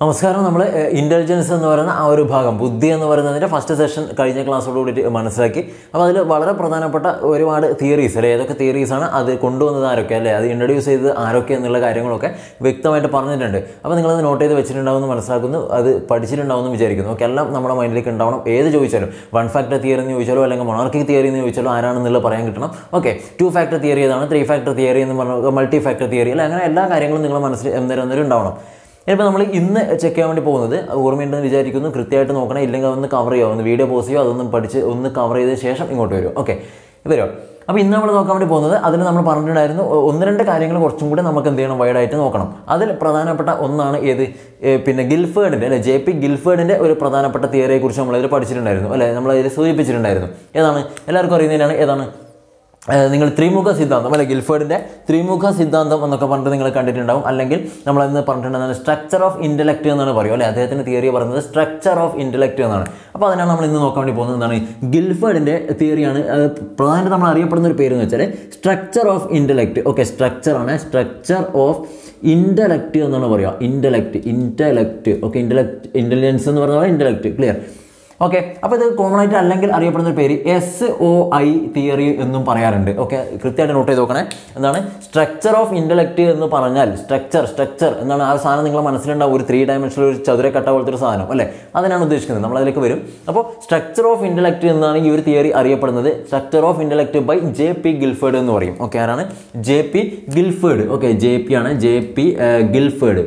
നമസ്കാരം നമ്മൾ ഇൻ്റലിജൻസ് എന്ന് പറയുന്ന ആ ഒരു ഭാഗം ബുദ്ധി എന്ന് പറയുന്നതിൻ്റെ ഫസ്റ്റ് സെഷൻ കഴിഞ്ഞ ക്ലാസ്സോട് കൂടിയിട്ട് മനസ്സിലാക്കി അപ്പോൾ അതിൽ വളരെ പ്രധാനപ്പെട്ട ഒരുപാട് തിയറീസ് അല്ലെ ഏതൊക്കെ തിയറീസാണ് അത് കൊണ്ടുവന്നത് ആരൊക്കെ അല്ലേ അത് ഇൻട്രൊഡ്യൂസ് ചെയ്തത് ആരൊക്കെ എന്നുള്ള കാര്യങ്ങളൊക്കെ വ്യക്തമായിട്ട് പറഞ്ഞിട്ടുണ്ട് അപ്പോൾ നിങ്ങളത് നോട്ട് ചെയ്ത് വെച്ചിട്ടുണ്ടാവുമെന്ന് മനസ്സിലാക്കുന്നു അത് പഠിച്ചിട്ടുണ്ടാവുമെന്ന് വിചാരിക്കുന്നു ഓക്കെ എല്ലാം നമ്മുടെ മൈൻഡിലേക്ക് ഉണ്ടാവണം ഏത് ചോദിച്ചാലും വൺ ഫാക്ടർ തിയറി എന്ന് ചോദിച്ചാലോ അല്ലെങ്കിൽ മൊണാർക്കിക് തിയറി എന്ന് ചോദിച്ചാലോ ആരാണെന്നുള്ളത് പറയാൻ കിട്ടണം ഓക്കെ ടു ഫാക്ടർ തിയറി ഏതാണ് ത്രീ ഫാക്ടർ തിയറി എന്ന് പറഞ്ഞ മൾട്ടി ഫാക്ടർ തിയറി അല്ലെ അങ്ങനെ എല്ലാ കാര്യങ്ങളും നിങ്ങളുടെ മനസ്സിൽ എന്തേലും എന്തേലും ഉണ്ടാവണം ഇനിയിപ്പോൾ നമ്മൾ ഇന്ന് ചെക്ക് ചെയ്യാൻ വേണ്ടി പോകുന്നത് ഓർമ്മയുണ്ടെന്ന് വിചാരിക്കുന്നു കൃത്യമായിട്ട് നോക്കണം ഇല്ലെങ്കിൽ അതൊന്ന് കവർ ചെയ്യുക ഒന്ന് വീഡിയോ പോസ്റ്റ് ചെയ്യുക അതൊന്നും പഠിച്ച് ഒന്ന് കവർ ചെയ്ത ശേഷം ഇങ്ങോട്ട് വരും ഓക്കെ വരുമോ അപ്പോൾ ഇന്ന് നമ്മൾ നോക്കാൻ വേണ്ടി പോകുന്നത് അതിൽ നമ്മൾ പറഞ്ഞിട്ടുണ്ടായിരുന്നു ഒ- ഒന്ന് രണ്ട് കാര്യങ്ങൾ കുറച്ചും കൂടി നമുക്ക് എന്ത് ചെയ്യണം വൈഡായിട്ട് നോക്കണം അതിൽ പ്രധാനപ്പെട്ട ഒന്നാണ് ഏത് ഏ, പിന്നെ ഗിൽഫേർഡിൻ്റെ അല്ലെ ജെ പി ഗിൽഫേർഡിൻ്റെ ഒരു പ്രധാനപ്പെട്ട തിയറിയെക്കുറിച്ച് നമ്മളതിൽ പഠിച്ചിട്ടുണ്ടായിരുന്നു അല്ലെ നമ്മളതിൽ സൂചിപ്പിച്ചിട്ടുണ്ടായിരുന്നു ഏതാണ് എല്ലാവർക്കും അറിയുന്നതിനാണ് ഏതാണ് ഏഹ് നിങ്ങൾ ത്രിമുഖ സിദ്ധാന്തം അല്ലെ ഗിൽഫേർഡിൻ്റെ ത്രിമുഖ സിദ്ധാന്തം എന്നൊക്കെ പറഞ്ഞിട്ട് നിങ്ങൾ കണ്ടിട്ടുണ്ടാവും അല്ലെങ്കിൽ നമ്മൾ ഇന്ന് പറഞ്ഞിട്ടുണ്ടാകുന്നത് സ്ട്രക്ചർ ഓഫ് ഇൻ്റലക്റ്റ് എന്നാണ് പറയുക അല്ലെ അദ്ദേഹത്തിൻ്റെ തിയറി പറയുന്നത് സ്ട്രക്ചർ ഓഫ് ഇൻ്റലക്റ്റ് എന്നാണ് അപ്പോൾ അതിനാണ് നമ്മൾ ഇന്ന് നോക്കാൻ വേണ്ടി പോകുന്നത് എന്താണ് ഗിൽഫേർഡിൻ്റെ തിയറിയാണ് പ്രധാനമായിട്ട് നമ്മൾ അറിയപ്പെടുന്ന ഒരു പേര് എന്ന് വെച്ചാൽ structure of intellect okay structure ആണ് സ്ട്രക്ചർ ഓഫ് ഇൻ്റലക്റ്റ് എന്നാണ് പറയുക intellect intellect okay intellect intelligence എന്ന് പറഞ്ഞാൽ ഇൻ്റലക്റ്റ് ക്ലിയർ ഓക്കെ അപ്പോൾ ഇത് കോമൺ ആയിട്ട് അല്ലെങ്കിൽ അറിയപ്പെടുന്ന ഒരു പേര് എസ് ഒ ഐ തിയറി എന്നും പറയാറുണ്ട് ഓക്കെ കൃത്യമായിട്ട് നോട്ട് ചെയ്ത് നോക്കണേ എന്താണ് സ്ട്രക്ചർ ഓഫ് ഇൻ്റലക്റ്റ് എന്ന് പറഞ്ഞാൽ സ്ട്രക്ചർ സ്ട്രക്ചർ എന്താണ് ആ സാധനം നിങ്ങളുടെ മനസ്സിലുണ്ടാവും ഒരു ത്രീ ഡയമെൻഷനിൽ ഒരു ചതുരക്കട്ട പോലത്തെ ഒരു സാധനം അല്ലേ അതിനാണ് ഉദ്ദേശിക്കുന്നത് നമ്മൾ അതിലേക്ക് വരും അപ്പോൾ സ്ട്രക്ചർ ഓഫ് ഇൻ്റലക്റ്റ് എന്നാണ് ഈ ഒരു തിയറി അറിയപ്പെടുന്നത് structure of intellect by J P Guilford എന്ന് പറയും ഓക്കെ ആരാണ് J P Guilford okay J P ആണ് ജെ പി ഗിൽഫേർഡ്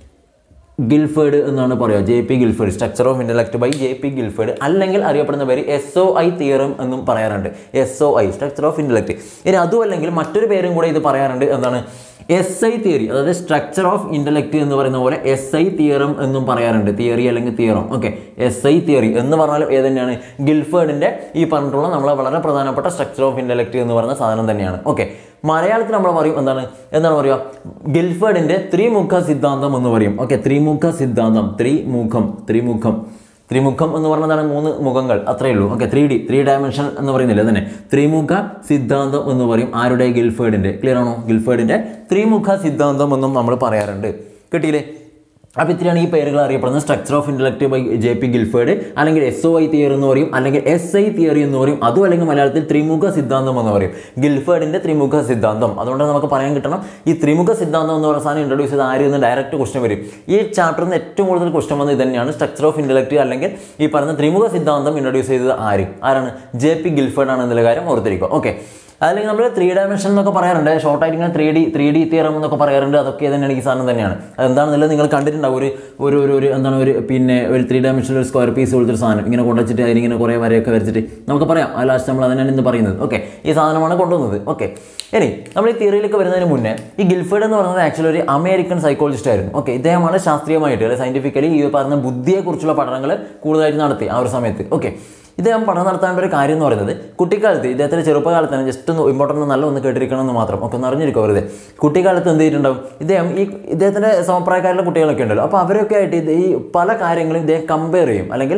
ഗിൽഫേർഡ് എന്നാണ് പറയുക J P Guilford structure of intellect by J P Guilford അല്ലെങ്കിൽ അറിയപ്പെടുന്ന പേര് എസ് ഒ ഐ തിയറം എന്നും പറയാറുണ്ട് S O I structure of intellect ഇനി അതും അല്ലെങ്കിൽ മറ്റൊരു പേരും കൂടെ ഇത് പറയാറുണ്ട് എന്താണ് എസ് ഐ തിയറി അതായത് സ്ട്രക്ചർ ഓഫ് ഇൻ്റലക്ട് എന്ന് പറയുന്ന പോലെ എസ് ഐ തിയറം എന്നും പറയാറുണ്ട് തിയറി അല്ലെങ്കിൽ theorem okay S I theory എന്ന് പറഞ്ഞാലും ഏത് തന്നെയാണ് ഗിൽഫേർഡിൻ്റെ ഈ പറഞ്ഞിട്ടുള്ള നമ്മളെ വളരെ പ്രധാനപ്പെട്ട സ്ട്രക്ചർ ഓഫ് ഇൻ്റലക്ട് എന്ന് പറയുന്ന സാധനം തന്നെയാണ് ഓക്കെ മലയാളത്തിൽ നമ്മൾ പറയും എന്താണ് എന്താണ് പറയുക ഗിൽഫേർഡിന്റെ ത്രിമുഖ സിദ്ധാന്തം എന്ന് പറയും ഓക്കെ ത്രിമുഖ സിദ്ധാന്തം ത്രിമുഖം ത്രിമുഖം ത്രിമുഖം എന്ന് പറഞ്ഞതാണ് മൂന്ന് മുഖങ്ങൾ അത്രയേ ഉള്ളൂ okay three D three dimension എന്ന് പറയുന്നില്ല തന്നെ ത്രിമുഖ സിദ്ധാന്തം എന്ന് പറയും ആരുടെ ഗിൽഫേർഡിന്റെ ക്ലിയർ ആണോ ഗിൽഫേർഡിന്റെ ത്രിമുഖ സിദ്ധാന്തം എന്നും നമ്മൾ പറയാറുണ്ട് കിട്ടിയില്ലേ അപ്പോൾ ഇത്രയാണ് ഈ പേരുകൾ അറിയപ്പെടുന്നത് structure of intellect by J P Guilford അല്ലെങ്കിൽ എസ് ഒ ഐ തിയറി എന്ന് പറയും അല്ലെങ്കിൽ എസ് ഐ തിയറി എന്ന് പറയും അതും അല്ലെങ്കിൽ മലയാളത്തിൽ ത്രിമുഖ സിദ്ധാന്തം എന്ന് പറയും ഗിൽഫേർഡിൻ്റെ ത്രിമുഖ സിദ്ധാന്തം അതുകൊണ്ട് നമുക്ക് പറയാൻ കിട്ടണം ഈ ത്രിമുഖ സിദ്ധാന്തം എന്ന് പറയുന്ന സാധനം ഇൻട്രൊഡ്യൂസ് ചെയ്ത് ആര് എന്ന് ഡയറക്റ്റ് ക്വസ്റ്റ്യൻ വരും ഈ ചാപ്റ്ററിൽ നിന്ന് ഏറ്റവും കൂടുതൽ ക്വസ്റ്റ്യൻ വന്നത് ഇത് തന്നെയാണ് സ്ട്രക്ചർ ഓഫ് ഇൻ്റലക്റ്റ് അല്ലെങ്കിൽ ഈ പറയുന്ന ത്രിമുഖ സിദ്ധാന്തം ഇൻട്രൊഡ്യൂസ് ചെയ്തത് ആര് ആരാണ് ജെ പി ഗിൽഫേർഡ് ആണ് എന്നുള്ള കാര്യം ഓർത്തിരിക്കുക ഓക്കെ അല്ലെങ്കിൽ നമ്മൾ ത്രീ ഡയമെൻഷൻ എന്നൊക്കെ പറയാറുണ്ട് ഷോർട്ടായിട്ട് ഇങ്ങനെ three D three D theorem എന്നൊക്കെ പറയാറുണ്ട് അതൊക്കെ തന്നെയാണ് ഈ സാധനം തന്നെയാണ് അതെന്താണെന്നുള്ളത് നിങ്ങൾ കണ്ടിട്ടുണ്ടാവും ഒരു ഒരു ഒരു ഒരു എന്താണ് ഒരു പിന്നെ ഒരു ത്രീ ഡയമെൻഷനിൽ ഒരു സ്ക്വയർ പീസ് പോലത്തെ ഒരു സാധനം ഇങ്ങനെ കൊണ്ടുവച്ചിട്ട് അതിനിങ്ങനെ കുറേ വരെയൊക്കെ വരച്ചിട്ട് നമുക്ക് പറയാം ആ ലാസ്റ്റ് നമ്മൾ അതിനാണ് ഇന്ന് പറയുന്നത് ഓക്കെ ഈ സാധനമാണ് കൊണ്ടുവന്നത് ഓക്കെ ഇനി നമ്മൾ ഈ തിയറിയിലേക്ക് വരുന്നതിന് മുന്നേ ഈ ഗിൽഫേർഡ് എന്ന് പറയുന്നത് ആക്ച്വലി ഒരു അമേരിക്കൻ സൈക്കോളജിസ്റ്റ് ആയിരുന്നു ഓക്കെ ഇദ്ദേഹമാണ് ശാസ്ത്രീയമായിട്ട് അല്ലെങ്കിൽ സയന്റിഫിക്കലി ഈ പറഞ്ഞ ബുദ്ധിയെക്കുറിച്ചുള്ള പഠനങ്ങൾ കൂടുതലായിട്ട് നടത്തി ആ ഒരു സമയത്ത് ഓക്കെ ഇദ്ദേഹം പഠനം നടത്താനുള്ള ഒരു കാര്യം എന്ന് പറയുന്നത് കുട്ടിക്കാലത്ത് ഇദ്ദേഹത്തിൻ്റെ ചെറുപ്പകാലത്ത് തന്നെ ജസ്റ്റ് ഒന്ന് ഇമ്പോർട്ടൻ്റ് നല്ല ഒന്ന് കേട്ടിരിക്കണം എന്ന് മാത്രം ഒക്കെ ഒന്ന് അറിഞ്ഞിരിക്കുക വെറുതെ കുട്ടിക്കാലത്ത് എന്ത് ചെയ്തിട്ടുണ്ടാവും ഇദ്ദേഹം ഈ ഇദ്ദേഹത്തിൻ്റെ സമപ്രായക്കാരിലെ കുട്ടികളൊക്കെ ഉണ്ടല്ലോ അപ്പോൾ അവരൊക്കെ ആയിട്ട് ഇത് ഈ പല കാര്യങ്ങളും ഇദ്ദേഹം കമ്പയർ ചെയ്യും അല്ലെങ്കിൽ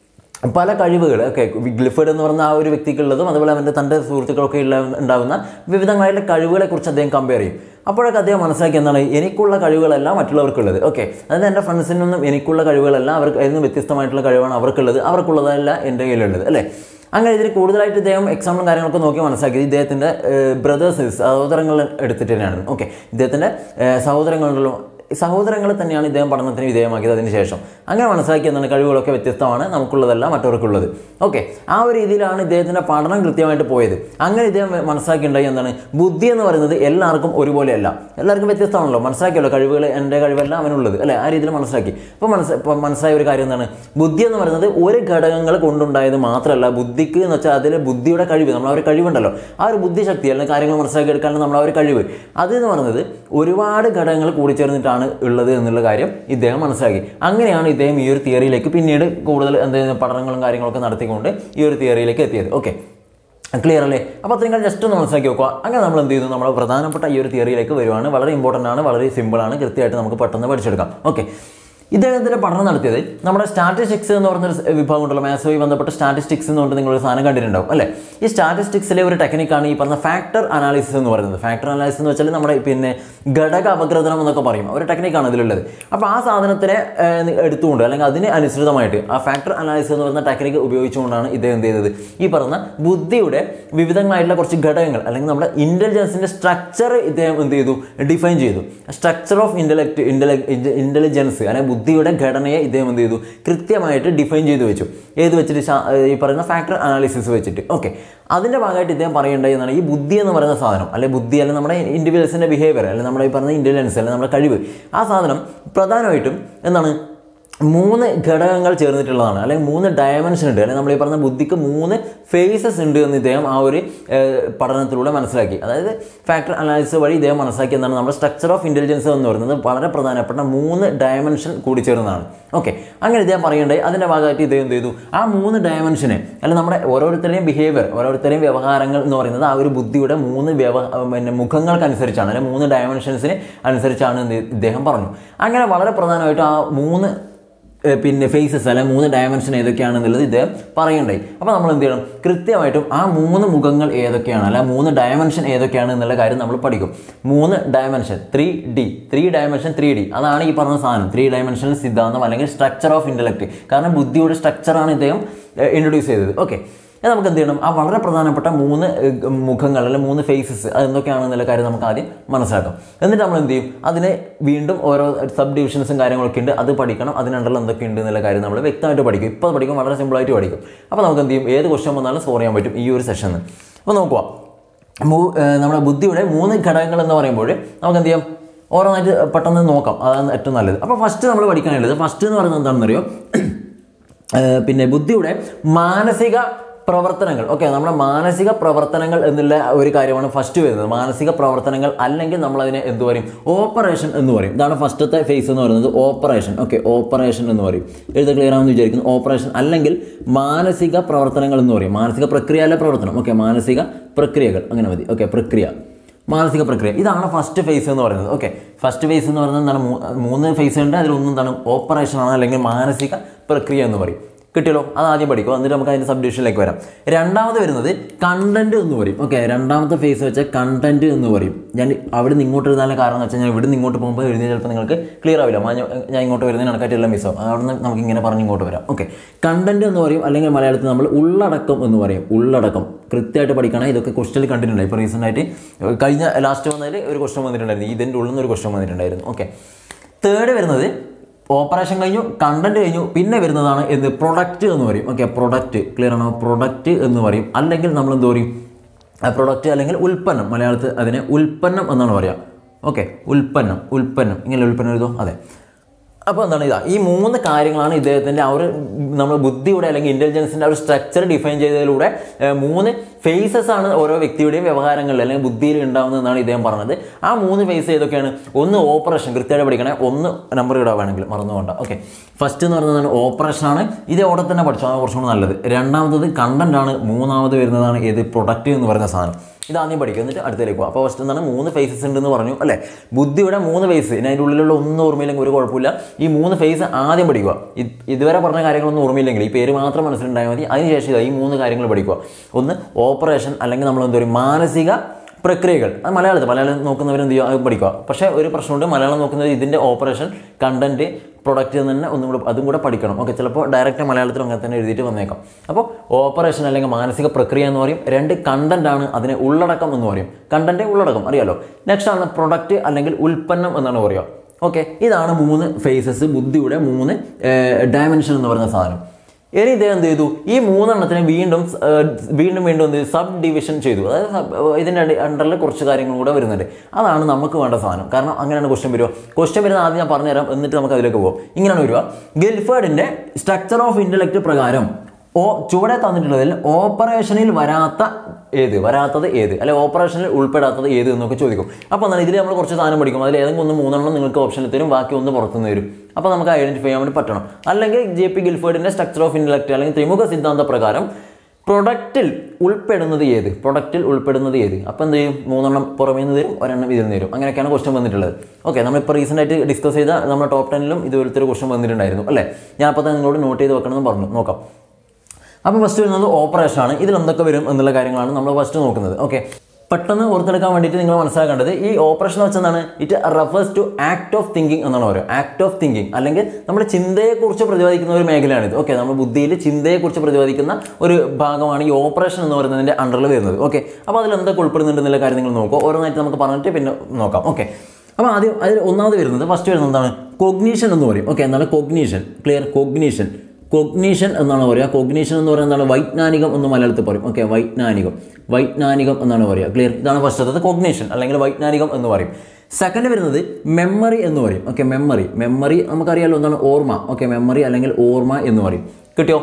പല കഴിവുകൾ ഒക്കെ ഗ്ലിഫേർഡ് എന്ന് പറയുന്ന ആ ഒരു വ്യക്തിക്കുള്ളതും അതുപോലെ അവൻ്റെ തൻ്റെ സുഹൃത്തുക്കളൊക്കെ ഉള്ള ഉണ്ടാകുന്ന വിവിധങ്ങളായിട്ടുള്ള കഴിവുകളെ കുറിച്ച് അദ്ദേഹം കമ്പയർ ചെയ്യും അപ്പോഴൊക്കെ അദ്ദേഹം മനസ്സിലാക്കി എന്താണ് എനിക്കുള്ള കഴിവുകളല്ല മറ്റുള്ളവർക്കുള്ളത് ഓക്കെ അതായത് എൻ്റെ ഫ്രണ്ട്സിനൊന്നും എനിക്കുള്ള കഴിവുകളല്ല അവർക്ക് അതിൽ നിന്ന് വ്യത്യസ്തമായിട്ടുള്ള കഴിവാണ് അവർക്കുള്ളത് അവർക്കുള്ളതല്ല എൻ്റെ കയ്യിലുള്ളത് അല്ലേ അങ്ങനെ ഇതിൽ കൂടുതലായിട്ട് ഇദ്ദേഹം എക്സാമ്പിളും കാര്യങ്ങളൊക്കെ നോക്കി മനസ്സിലാക്കിയത് ഇദ്ദേഹത്തിൻ്റെ ബ്രദേഴ്സ് സഹോദരങ്ങൾ എടുത്തിട്ട് തന്നെയാണ് ഓക്കെ ഇദ്ദേഹത്തിൻ്റെ സഹോദരങ്ങളുണ്ടല്ലോ സഹോദരങ്ങൾ തന്നെയാണ് ഇദ്ദേഹം പഠനത്തിന് വിധേയമാക്കിയത് അതിന് ശേഷം അങ്ങനെ മനസ്സിലാക്കി എന്താണ് കഴിവുകളൊക്കെ വ്യത്യസ്തമാണ് നമുക്കുള്ളതല്ല മറ്റവർക്കുള്ളത് ഓക്കെ ആ ഒരു രീതിയിലാണ് ഇദ്ദേഹത്തിൻ്റെ പഠനം കൃത്യമായിട്ട് പോയത് അങ്ങനെ ഇദ്ദേഹം മനസ്സിലാക്കിയിട്ടുണ്ടായി എന്താണ് ബുദ്ധി എന്ന് പറയുന്നത് എല്ലാവർക്കും ഒരുപോലെയല്ല എല്ലാവർക്കും വ്യത്യസ്തമാണല്ലോ മനസ്സിലാക്കിയല്ലോ കഴിവുകൾ എൻ്റെ കഴിവല്ല അവനുള്ളത് അല്ലേ ആ രീതിയിൽ മനസ്സിലാക്കി അപ്പോൾ മനസ്സ് ഇപ്പോൾ മനസ്സിലായ ഒരു കാര്യം എന്താണ് ബുദ്ധി എന്ന് പറയുന്നത് ഒരു ഘടകങ്ങൾ കൊണ്ടുണ്ടായത് മാത്രമല്ല ബുദ്ധിക്ക് എന്ന് വെച്ചാൽ അതിലെ ബുദ്ധിയുടെ കഴിവ് നമ്മൾ ആ ഒരു കഴിവുണ്ടല്ലോ ആ ഒരു ബുദ്ധിശക്തി അല്ലെങ്കിൽ കാര്യങ്ങൾ മനസ്സിലാക്കി എടുക്കാനുള്ള നമ്മൾ ആ ഒരു കഴിവ് അത് എന്ന് പറയുന്നത് ഒരുപാട് ഘടകങ്ങൾ കൂടിച്ചേർന്നിട്ടാണ് ഉള്ളത് എന്നുള്ള കാര്യം ഇദ്ദേഹം മനസ്സിലാക്കി അങ്ങനെയാണ് ഇദ്ദേഹം ഈ ഒരു തിയറിയിലേക്ക് പിന്നീട് കൂടുതൽ എന്ത് പഠനങ്ങളും കാര്യങ്ങളൊക്കെ നടത്തിക്കൊണ്ട് ഈ ഒരു തിയറിയിലേക്ക് എത്തിയത് ഓക്കെ ക്ലിയർ അല്ലേ അപ്പോൾ നിങ്ങൾ ജസ്റ്റ് ഒന്ന് മനസ്സിലാക്കി നോക്കുക അങ്ങനെ നമ്മൾ എന്ത് ചെയ്തു നമ്മുടെ പ്രധാനപ്പെട്ട ഈ ഒരു തിയറിയിലേക്ക് വരുവാണ് വളരെ ഇമ്പോർട്ടൻ്റ് ആണ് വളരെ സിമ്പിളാണ് കൃത്യമായിട്ട് നമുക്ക് പെട്ടെന്ന് പഠിച്ചെടുക്കാം ഓക്കെ ഇദ്ദേഹത്തിൻ്റെ പഠനം നടത്തിയത് നമ്മുടെ സ്റ്റാറ്റിസ്റ്റിക്സ് എന്ന് പറഞ്ഞൊരു സ് വിഭാഗം ഉണ്ടല്ലോ മാത്സുമായി ബന്ധപ്പെട്ട സ്റ്റാറ്റിസ്റ്റിക്സ് എന്ന് പറഞ്ഞിട്ട് നിങ്ങളൊരു സാധനം കണ്ടിട്ടുണ്ടാവും അല്ലേ ഈ സ്റ്റാറ്റിസ്റ്റിക്സിലെ ഒരു ടെക്നിക്കാണ് ഈ പറഞ്ഞ ഫാക്ടർ അനാലിസിസ് എന്ന് പറയുന്നത് ഫാക്ടർ അനാലിസിസ് എന്ന് വെച്ചാൽ നമ്മുടെ പിന്നെ ഘടക അപഗ്രഥനം എന്നൊക്കെ പറയും ഒരു ടെക്നിക്കാണ് ഇതിലുള്ളത് അപ്പോൾ ആ സാധനത്തിനെ ഏഹ്, നി- എടുത്തുകൊണ്ട് അല്ലെങ്കിൽ അതിന് അനുസൃതമായിട്ട് ആ ഫാക്ടർ അനാലിസിസ് എന്ന് പറയുന്ന ടെക്നിക്ക് ഉപയോഗിച്ചുകൊണ്ടാണ് ഇദ്ദേഹം എന്ത് ചെയ്തത് ഈ പറഞ്ഞ ബുദ്ധിയുടെ വിവിധങ്ങളായിട്ടുള്ള കുറച്ച് ഘടകങ്ങൾ അല്ലെങ്കിൽ നമ്മുടെ ഇൻ്റലിജൻസിൻ്റെ സ്ട്രക്ചർ ഇദ്ദേഹം എന്ത് ചെയ്തു ഡിഫൈൻ ചെയ്തു സ്ട്രക്ചർ ഓഫ് ഇൻ്റലക്ട് ഇൻ്റലിജൻസ് അല്ലെങ്കിൽ ബുദ്ധിയുടെ ഘടനയെ ഇദ്ദേഹം എന്ത് ചെയ്തു കൃത്യമായിട്ട് ഡിഫൈൻ ചെയ്ത് വെച്ചു ഏത് വെച്ചിട്ട് ശാ- ഈ പറയുന്ന ഫാക്ടർ അനാലിസിസ് വെച്ചിട്ട് ഓക്കെ അതിൻ്റെ ഭാഗമായിട്ട് ഇദ്ദേഹം പറയേണ്ടത് എന്നാണ് ഈ ബുദ്ധി എന്ന് പറയുന്ന സാധനം അല്ലെങ്കിൽ ബുദ്ധി അല്ലെങ്കിൽ നമ്മുടെ ഇൻഡിവിജ്വൽസിൻ്റെ ബിഹേവിയർ അല്ലെങ്കിൽ നമ്മുടെ ഈ പറഞ്ഞ ഇൻ്റലിജൻസ് അല്ലെങ്കിൽ നമ്മുടെ കഴിവ് ആ സാധനം പ്രധാനമായിട്ടും എന്താണ് മൂന്ന് ഘടകങ്ങൾ ചേർന്നിട്ടുള്ളതാണ് അല്ലെങ്കിൽ മൂന്ന് ഡയമെൻഷൻ ഉണ്ട് അല്ലെങ്കിൽ നമ്മൾ ഈ പറഞ്ഞ ബുദ്ധിക്ക് മൂന്ന് ഫേസസ് ഉണ്ട് എന്ന് ഇദ്ദേഹം ആ ഒരു ഏഹ്, പഠനത്തിലൂടെ മനസ്സിലാക്കി അതായത് ഫാക്ടർ അനാലിസിസ് വഴി ഇദ്ദേഹം മനസ്സിലാക്കി എന്താണ് നമ്മുടെ സ്ട്രക്ചർ ഓഫ് ഇൻ്റലിജൻസ് എന്ന് പറയുന്നത് വളരെ പ്രധാനപ്പെട്ട മൂന്ന് ഡയമെൻഷൻ കൂടി ചേർന്നതാണ് ഓക്കെ അങ്ങനെ ഇദ്ദേഹം പറയേണ്ടത് അതിൻ്റെ ഭാഗമായിട്ട് ഇദ്ദേഹം എന്ത് ചെയ്തു ആ മൂന്ന് ഡയമെൻഷനെ അല്ലെങ്കിൽ നമ്മുടെ ഓരോരുത്തരുടെയും ബിഹേവിയർ ഓരോരുത്തരുടെയും വ്യവഹാരങ്ങൾ എന്ന് പറയുന്നത് ആ ഒരു ബുദ്ധിയുടെ മൂന്ന് വ്യവ പിന്നെ മുഖങ്ങൾക്കനുസരിച്ചാണ് അല്ലെങ്കിൽ മൂന്ന് ഡയമെൻഷൻസിന് അനുസരിച്ചാണ് എന്ന് ഇദ്ദേഹം പറഞ്ഞു അങ്ങനെ വളരെ പ്രധാനമായിട്ടും ആ മൂന്ന് ഏഹ് പിന്നെ ഫേസസ് അല്ലെ മൂന്ന് ഡയമെൻഷൻ ഏതൊക്കെയാണെന്നുള്ളത് ഇദ്ദേഹം പറയണ്ടായി അപ്പോൾ നമ്മൾ എന്ത് ചെയ്യണം കൃത്യമായിട്ടും ആ മൂന്ന് മുഖങ്ങൾ ഏതൊക്കെയാണ് അല്ലെ മൂന്ന് ഡയമെൻഷൻ ഏതൊക്കെയാണ് എന്നുള്ള കാര്യം നമ്മൾ പഠിക്കും മൂന്ന് dimension three D three dimension three D അതാണ് ഈ പറഞ്ഞ സാധനം ത്രീ ഡയമെൻഷണൽ സിദ്ധാന്തം അല്ലെങ്കിൽ സ്ട്രക്ചർ ഓഫ് ഇൻ്റലക്ട് കാരണം ബുദ്ധിയുടെ സ്ട്രക്ചറാണ് ഇദ്ദേഹം ഇൻട്രൊഡ്യൂസ് ചെയ്തത് ഓക്കെ എന്നാൽ നമുക്ക് എന്ത് ചെയ്യണം ആ വളരെ പ്രധാനപ്പെട്ട മൂന്ന് ഏഹ്, മുഖങ്ങൾ അല്ലെങ്കിൽ മൂന്ന് ഫേസസ് അത് എന്തൊക്കെയാണെന്നുള്ള കാര്യം നമുക്ക് ആദ്യം മനസ്സിലാക്കാം എന്നിട്ട് നമ്മൾ എന്ത് ചെയ്യും അതിനെ വീണ്ടും ഓരോ സബ് ഡിവിഷൻസും കാര്യങ്ങളൊക്കെ ഉണ്ട് അത് പഠിക്കണം അതിനുണ്ടല്ലോ എന്തൊക്കെ ഉണ്ട് എന്നുള്ള കാര്യം നമ്മൾ വ്യക്തമായിട്ട് പഠിക്കും ഇപ്പോൾ പഠിക്കും വളരെ സിമ്പിളായിട്ട് പഠിക്കും അപ്പോൾ നമുക്ക് എന്ത് ചെയ്യും ഏത് ക്വസ്റ്റ്യൻ വന്നാലും സ്കോർ ചെയ്യാൻ പറ്റും ഈ ഒരു സെഷനിൽ അപ്പോൾ നോക്കുക മൂ- ഏഹ്, നമ്മുടെ ബുദ്ധിയുടെ മൂന്ന് ഘടകങ്ങൾ എന്ന് പറയുമ്പോൾ നമുക്ക് എന്ത് ചെയ്യാം ഓരോന്നായിട്ട് പെട്ടെന്ന് നോക്കാം അതാണ് ഏറ്റവും നല്ലത് അപ്പോൾ ഫസ്റ്റ് നമ്മൾ പഠിക്കാനുള്ളത് ഫസ്റ്റ് എന്ന് പറയുന്നത് എന്താണെന്നറിയോ ഏഹ് പിന്നെ ബുദ്ധിയുടെ മാനസിക പ്രവർത്തനങ്ങൾ ഓക്കെ നമ്മുടെ മാനസിക പ്രവർത്തനങ്ങൾ എന്നുള്ള ഒരു കാര്യമാണ് ഫസ്റ്റ് വരുന്നത് മാനസിക പ്രവർത്തനങ്ങൾ അല്ലെങ്കിൽ നമ്മൾ അതിനെ എന്ത് പറയും ഓപ്പറേഷൻ എന്ന് പറയും ഇതാണ് ഫസ്റ്റത്തെ ഫേസ് എന്ന് പറയുന്നത് ഓപ്പറേഷൻ ഓക്കെ ഓപ്പറേഷൻ എന്ന് പറയും എഴുത ക്ലിയർ ആണെന്ന് വിചാരിക്കുന്നു ഓപ്പറേഷൻ അല്ലെങ്കിൽ മാനസിക പ്രവർത്തനങ്ങൾ എന്ന് പറയും മാനസിക പ്രക്രിയ അല്ല പ്രവർത്തനം ഓക്കെ മാനസിക പ്രക്രിയകൾ അങ്ങനെ മതി ഓക്കെ പ്രക്രിയ മാനസിക പ്രക്രിയ ഇതാണ് ഫസ്റ്റ് ഫേസ് എന്ന് പറയുന്നത് ഓക്കെ ഫസ്റ്റ് ഫേസ് എന്ന് പറയുന്നത് എന്താണ് മൂ- മൂന്ന് ഫേസ് ഉണ്ട് അതിലൊന്നും എന്താണ് ഓപ്പറേഷൻ ആണ് അല്ലെങ്കിൽ മാനസിക പ്രക്രിയ എന്ന് പറയും കിട്ടിയല്ലോ അത് ആദ്യം പഠിക്കും എന്നിട്ട് നമുക്ക് അതിൻ്റെ സബ് ഡിവിഷനിലേക്ക് വരാം രണ്ടാമത് വരുന്നത് കണ്ടന്റ് എന്ന് പറയും ഓക്കെ രണ്ടാമത്തെ ഫേസ് വെച്ച കണ്ടന്റ് എന്ന് പറയും ഞാൻ അവിടെ നിന്ന് ഇങ്ങോട്ട് എഴുതാനുള്ള കാരണം എന്ന് വെച്ചാൽ ഞാൻ ഇവിടെ നിന്ന് ഇങ്ങോട്ട് പോകുമ്പോൾ എഴുതിയ ചിലപ്പോൾ നിങ്ങൾക്ക് ക്ലിയർ ആവില്ല മാ- ഞാൻ ഞാൻ ഇങ്ങോട്ട് വരുന്നതിന് കണക്കായിട്ടുള്ള മിസ്സോ അവിടെ നിന്ന് നമുക്ക് ഇങ്ങനെ പറഞ്ഞ് ഇങ്ങോട്ട് വരാം ഓക്കെ കണ്ടന്റ് എന്ന് പറയും അല്ലെങ്കിൽ മലയാളത്തിൽ നമ്മൾ ഉള്ളടക്കം എന്ന് പറയും ഉള്ളടക്കം കൃത്യമായിട്ട് പഠിക്കണം ഇതൊക്കെ ക്വസ്റ്റനിൽ കണ്ടിട്ടുണ്ട് ഇപ്പോൾ റീസെൻ്റ് ആയിട്ട് കഴിഞ്ഞ ലാസ്റ്റ് വന്നതിൽ ഒരു ക്വസ്റ്റൻ വന്നിട്ടുണ്ടായിരുന്നു ഇതിൻ്റെ ഉള്ളിൽ നിന്ന് ഒരു ക്വസ്റ്റൻ വന്നിട്ടുണ്ടായിരുന്നു ഓക്കെ തേർഡ് വരുന്നത് ഓപ്പറേഷൻ കഴിഞ്ഞു കണ്ടന്റ് കഴിഞ്ഞു പിന്നെ വരുന്നതാണ് എന്ത് പ്രൊഡക്റ്റ് എന്ന് പറയും ഓക്കെ പ്രൊഡക്റ്റ് ക്ലിയർ ആണോ പ്രൊഡക്റ്റ് എന്ന് പറയും അല്ലെങ്കിൽ നമ്മൾ എന്ത് പറയും പ്രൊഡക്റ്റ് അല്ലെങ്കിൽ ഉൽപ്പന്നം മലയാളത്തിൽ അതിനെ ഉൽപ്പന്നം എന്നാണ് പറയുക ഓക്കെ ഉൽപ്പന്നം ഉൽപ്പന്നം ഇങ്ങനെ ഉൽപ്പന്നം എഴുതോ അതെ അപ്പോൾ എന്താണ് ഇതാ ഈ മൂന്ന് കാര്യങ്ങളാണ് ഇദ്ദേഹത്തിൻ്റെ ആ ഒരു നമ്മൾ ബുദ്ധിയുടെ അല്ലെങ്കിൽ ഇൻ്റലിജൻസിൻ്റെ ആ ഒരു സ്ട്രക്ചർ ഡിഫൈൻ ചെയ്തതിലൂടെ ഏഹ്, മൂന്ന് ഫേസസ് ആണ് ഓരോ വ്യക്തിയുടെയും വ്യവഹാരങ്ങളിൽ അല്ലെങ്കിൽ ബുദ്ധിയിൽ ഉണ്ടാകുന്നതെന്നാണ് ഇദ്ദേഹം പറഞ്ഞത് ആ മൂന്ന് ഫേസ് ഏതൊക്കെയാണ് ഒന്ന് ഓപ്പറേഷൻ കൃത്യമായിട്ട് പഠിക്കണേ ഒന്ന് നമ്പർ ഇടാൻ വേണമെങ്കിൽ മറന്നു പോകണ്ട ഓക്കെ ഫസ്റ്റ് എന്ന് പറയുന്നതാണ് ഓപ്പറേഷൻ ആണ് ഇത് അവിടെ തന്നെ പഠിച്ചോ അതാണ് കുറച്ചും കൂടി നല്ലത് രണ്ടാമത്തത് കണ്ടന്റ് ആണ് മൂന്നാമത് വരുന്നതാണ് ഏത് പ്രൊഡക്റ്റ് എന്ന് പറയുന്ന സാധനം ഇത് ആദ്യം പഠിക്കും എന്നിട്ട് അടുത്തേക്ക് പോകും അപ്പോൾ ഫസ്റ്റ് എന്താണ് മൂന്ന് ഫേസസ് ഉണ്ടെന്ന് പറഞ്ഞു അല്ലേ ബുദ്ധിയുടെ മൂന്ന് ഫേസ് ഇനി അതിൻ്റെ ഉള്ളിലുള്ള ഒന്നും ഓർമ്മയില്ലെങ്കിൽ ഒരു കുഴപ്പമില്ല ഈ മൂന്ന് ഫേസ് ആദ്യം പഠിക്കുക ഇത് ഇതുവരെ പറഞ്ഞ കാര്യങ്ങളൊന്നും ഓർമ്മയില്ലെങ്കിൽ ഈ പേര് മാത്രം മനസ്സിലുണ്ടായാൽ മതി അതിനുശേഷം ഇതാ ഈ മൂന്ന് കാര്യങ്ങൾ പഠിക്കുക ഒന്ന് ഓപ്പറേഷൻ അല്ലെങ്കിൽ നമ്മൾ എന്താ പറയുക മാനസിക പ്രക്രിയകൾ അത് മലയാളത്തിൽ മലയാളം നോക്കുന്നവർ എന്ത് ചെയ്യുക അത് പഠിക്കുക പക്ഷേ ഒരു പ്രശ്നമുണ്ട് മലയാളം നോക്കുന്നത് ഇതിൻ്റെ ഓപ്പറേഷൻ കണ്ടന്റ് പ്രൊഡക്റ്റ് തന്നെ ഒന്നും കൂടെ അതും കൂടെ പഠിക്കണം ഓക്കെ ചിലപ്പോൾ ഡയറക്റ്റ് മലയാളത്തിൽ അങ്ങനെ തന്നെ എഴുതിയിട്ട് വന്നേക്കാം അപ്പോൾ ഓപ്പറേഷൻ അല്ലെങ്കിൽ മാനസിക പ്രക്രിയ എന്ന് പറയും രണ്ട് കണ്ടന്റ് ആണ് അതിനെ ഉള്ളടക്കം എന്ന് പറയും കണ്ടന്റ് ഉള്ളടക്കം അറിയാലോ നെക്സ്റ്റ് ആണ് പ്രൊഡക്റ്റ് അല്ലെങ്കിൽ ഉൽപ്പന്നം എന്നാണ് പറയുക ഓക്കെ ഇതാണ് മൂന്ന് ഫേസസ് ബുദ്ധിയുടെ മൂന്ന് ഡയമെൻഷൻ എന്ന് പറയുന്ന സാധനം ഇനി ഇദ്ദേഹം എന്ത് ചെയ്തു ഈ മൂന്നെണ്ണത്തിനെ വീണ്ടും ഏഹ്, വീണ്ടും വീണ്ടും എന്ത് സബ് ഡിവിഷൻ ചെയ്തു അതായത് sub- ഏഹ്, ഇതിൻ്റെ അണ്ടറിൽ കുറച്ച് കാര്യങ്ങളും കൂടെ വരുന്നുണ്ട് അതാണ് നമുക്ക് വേണ്ട സാധനം കാരണം അങ്ങനെയാണ് ക്വസ്റ്റ്യൻ വരിക ക്വസ്റ്റ്യൻ വരുന്ന ആദ്യം ഞാൻ പറഞ്ഞുതരാം എന്നിട്ട് നമുക്ക് അതിലേക്ക് പോകും ഇങ്ങനെയാണ് വരിക ഗിൽഫേർഡിൻ്റെ സ്ട്രക്ചർ ഓഫ് ഇൻ്റലക്റ്റ് പ്രകാരം ഓ ചുവടെ തന്നിട്ടുള്ളതിൽ ഓപ്പറേഷനിൽ വരാത്ത ഏത് വരാത്തത് ഏത് അല്ലെ ഓപ്പറേഷനിൽ ഉൾപ്പെടാത്തത് ഏത് എന്നൊക്കെ ചോദിക്കും അപ്പോൾ എന്താണ് ഇതിൽ നമ്മൾ കുറച്ച് സാധനം പഠിക്കും അതിൽ ഏതെങ്കിലും ഒന്ന് മൂന്നെണ്ണം നിങ്ങൾക്ക് ഓപ്ഷനിൽ തരും ബാക്കി ഒന്ന് പുറത്തുനിന്ന് തരും അപ്പോൾ നമുക്ക് ഐഡന്റിഫൈ ചെയ്യാൻ വേണ്ടി പറ്റണം അല്ലെങ്കിൽ ജെ പി ഗിൽഫേർഡിൻ്റെ സ്ട്രക്ചർ ഓഫ് ഇൻ്റലക്ട് അല്ലെങ്കിൽ ത്രിമുഖ സിദ്ധാന്ത പ്രകാരം പ്രൊഡക്റ്റിൽ ഉൾപ്പെടുന്നത് ഏത് പ്രൊഡക്റ്റിൽ ഉൾപ്പെടുന്നത് ഏത് അപ്പോൾ എന്ത് ചെയ്യും മൂന്നെണ്ണം പുറമേ നിന്ന് തരും ഒരെണ്ണം ഇതിൽ നിന്ന് തരും അങ്ങനെയൊക്കെയാണ് ക്വസ്റ്റ്യൻ വന്നിട്ടുള്ളത് ഓക്കെ നമ്മളിപ്പോൾ റീസെൻ്റ് ആയിട്ട് ഡിസ്കസ് ചെയ്ത നമ്മുടെ ടോപ്പ് ടെന്നിലും ഇതുപോലത്തെ ഒരു ക്വസ്റ്റ്യൻ വന്നിട്ടുണ്ടായിരുന്നു അല്ലേ ഞാൻ അപ്പോൾ തന്നെ നിങ്ങളോട് നോട്ട് ചെയ്ത് വെക്കണമെന്ന് പറഞ്ഞു നോക്കാം അപ്പോൾ ഫസ്റ്റ് വരുന്നത് ഓപ്പറേഷൻ ആണ് ഇതിൽ എന്തൊക്കെ വരും എന്നുള്ള കാര്യങ്ങളാണ് നമ്മൾ ഫസ്റ്റ് നോക്കുന്നത് ഓക്കെ പെട്ടെന്ന് ഓർത്തെടുക്കാൻ വേണ്ടിയിട്ട് നിങ്ങൾ മനസ്സിലാക്കേണ്ടത് ഈ ഓപ്പറേഷൻ എന്ന് വെച്ചെന്താണ് it refers to act of thinking എന്നാണ് പറയുക ആക്ട് ഓഫ് തിങ്കിങ് അല്ലെങ്കിൽ നമ്മുടെ ചിന്തയെക്കുറിച്ച് പ്രതിപാദിക്കുന്ന ഒരു മേഖലയാണിത് ഓക്കെ നമ്മുടെ ബുദ്ധിയിൽ ചിന്തയെക്കുറിച്ച് പ്രതിപാദിക്കുന്ന ഒരു ഭാഗമാണ് ഈ ഓപ്പറേഷൻ എന്ന് പറയുന്നതിൻ്റെ അണ്ടറിൽ വരുന്നത് ഓക്കെ അപ്പോൾ അതിൽ എന്തൊക്കെ ഉൾപ്പെടുന്നുണ്ട് എന്നുള്ള കാര്യം നിങ്ങൾ നോക്കുക ഓരോന്നായിട്ട് നമുക്ക് പറഞ്ഞിട്ട് പിന്നെ നോക്കാം ഓക്കെ അപ്പോൾ ആദ്യം അതിൽ ഒന്നാമത് വരുന്നത് ഫസ്റ്റ് വരുന്നത് എന്താണ് കൊഗ്നീഷൻ എന്ന് പറയും ഓക്കെ എന്താണ് കൊഗ്നീഷൻ ക്ലിയർ കൊഗ്നീഷൻ കൊഗ്നീഷൻ എന്നാണ് പറയുക കൊഗ്നീഷൻ എന്ന് പറയുന്നത് എന്താണ് വൈജ്ഞാനികം എന്ന് മലയാളത്തിൽ പറയും ഓക്കെ വൈജ്ഞാനികം വൈജ്ഞാനികം എന്നാണ് പറയുക ക്ലിയർ ഇതാണ് ഫസ്റ്റത്തത് കൊഗ്നീഷൻ അല്ലെങ്കിൽ വൈജ്ഞാനികം എന്ന് പറയും സെക്കൻഡ് വരുന്നത് മെമ്മറി എന്ന് പറയും ഓക്കെ മെമ്മറി മെമ്മറി നമുക്കറിയാലോ എന്താണ് ഓർമ്മ ഓക്കെ മെമ്മറി അല്ലെങ്കിൽ ഓർമ്മ എന്ന് പറയും കിട്ടിയോ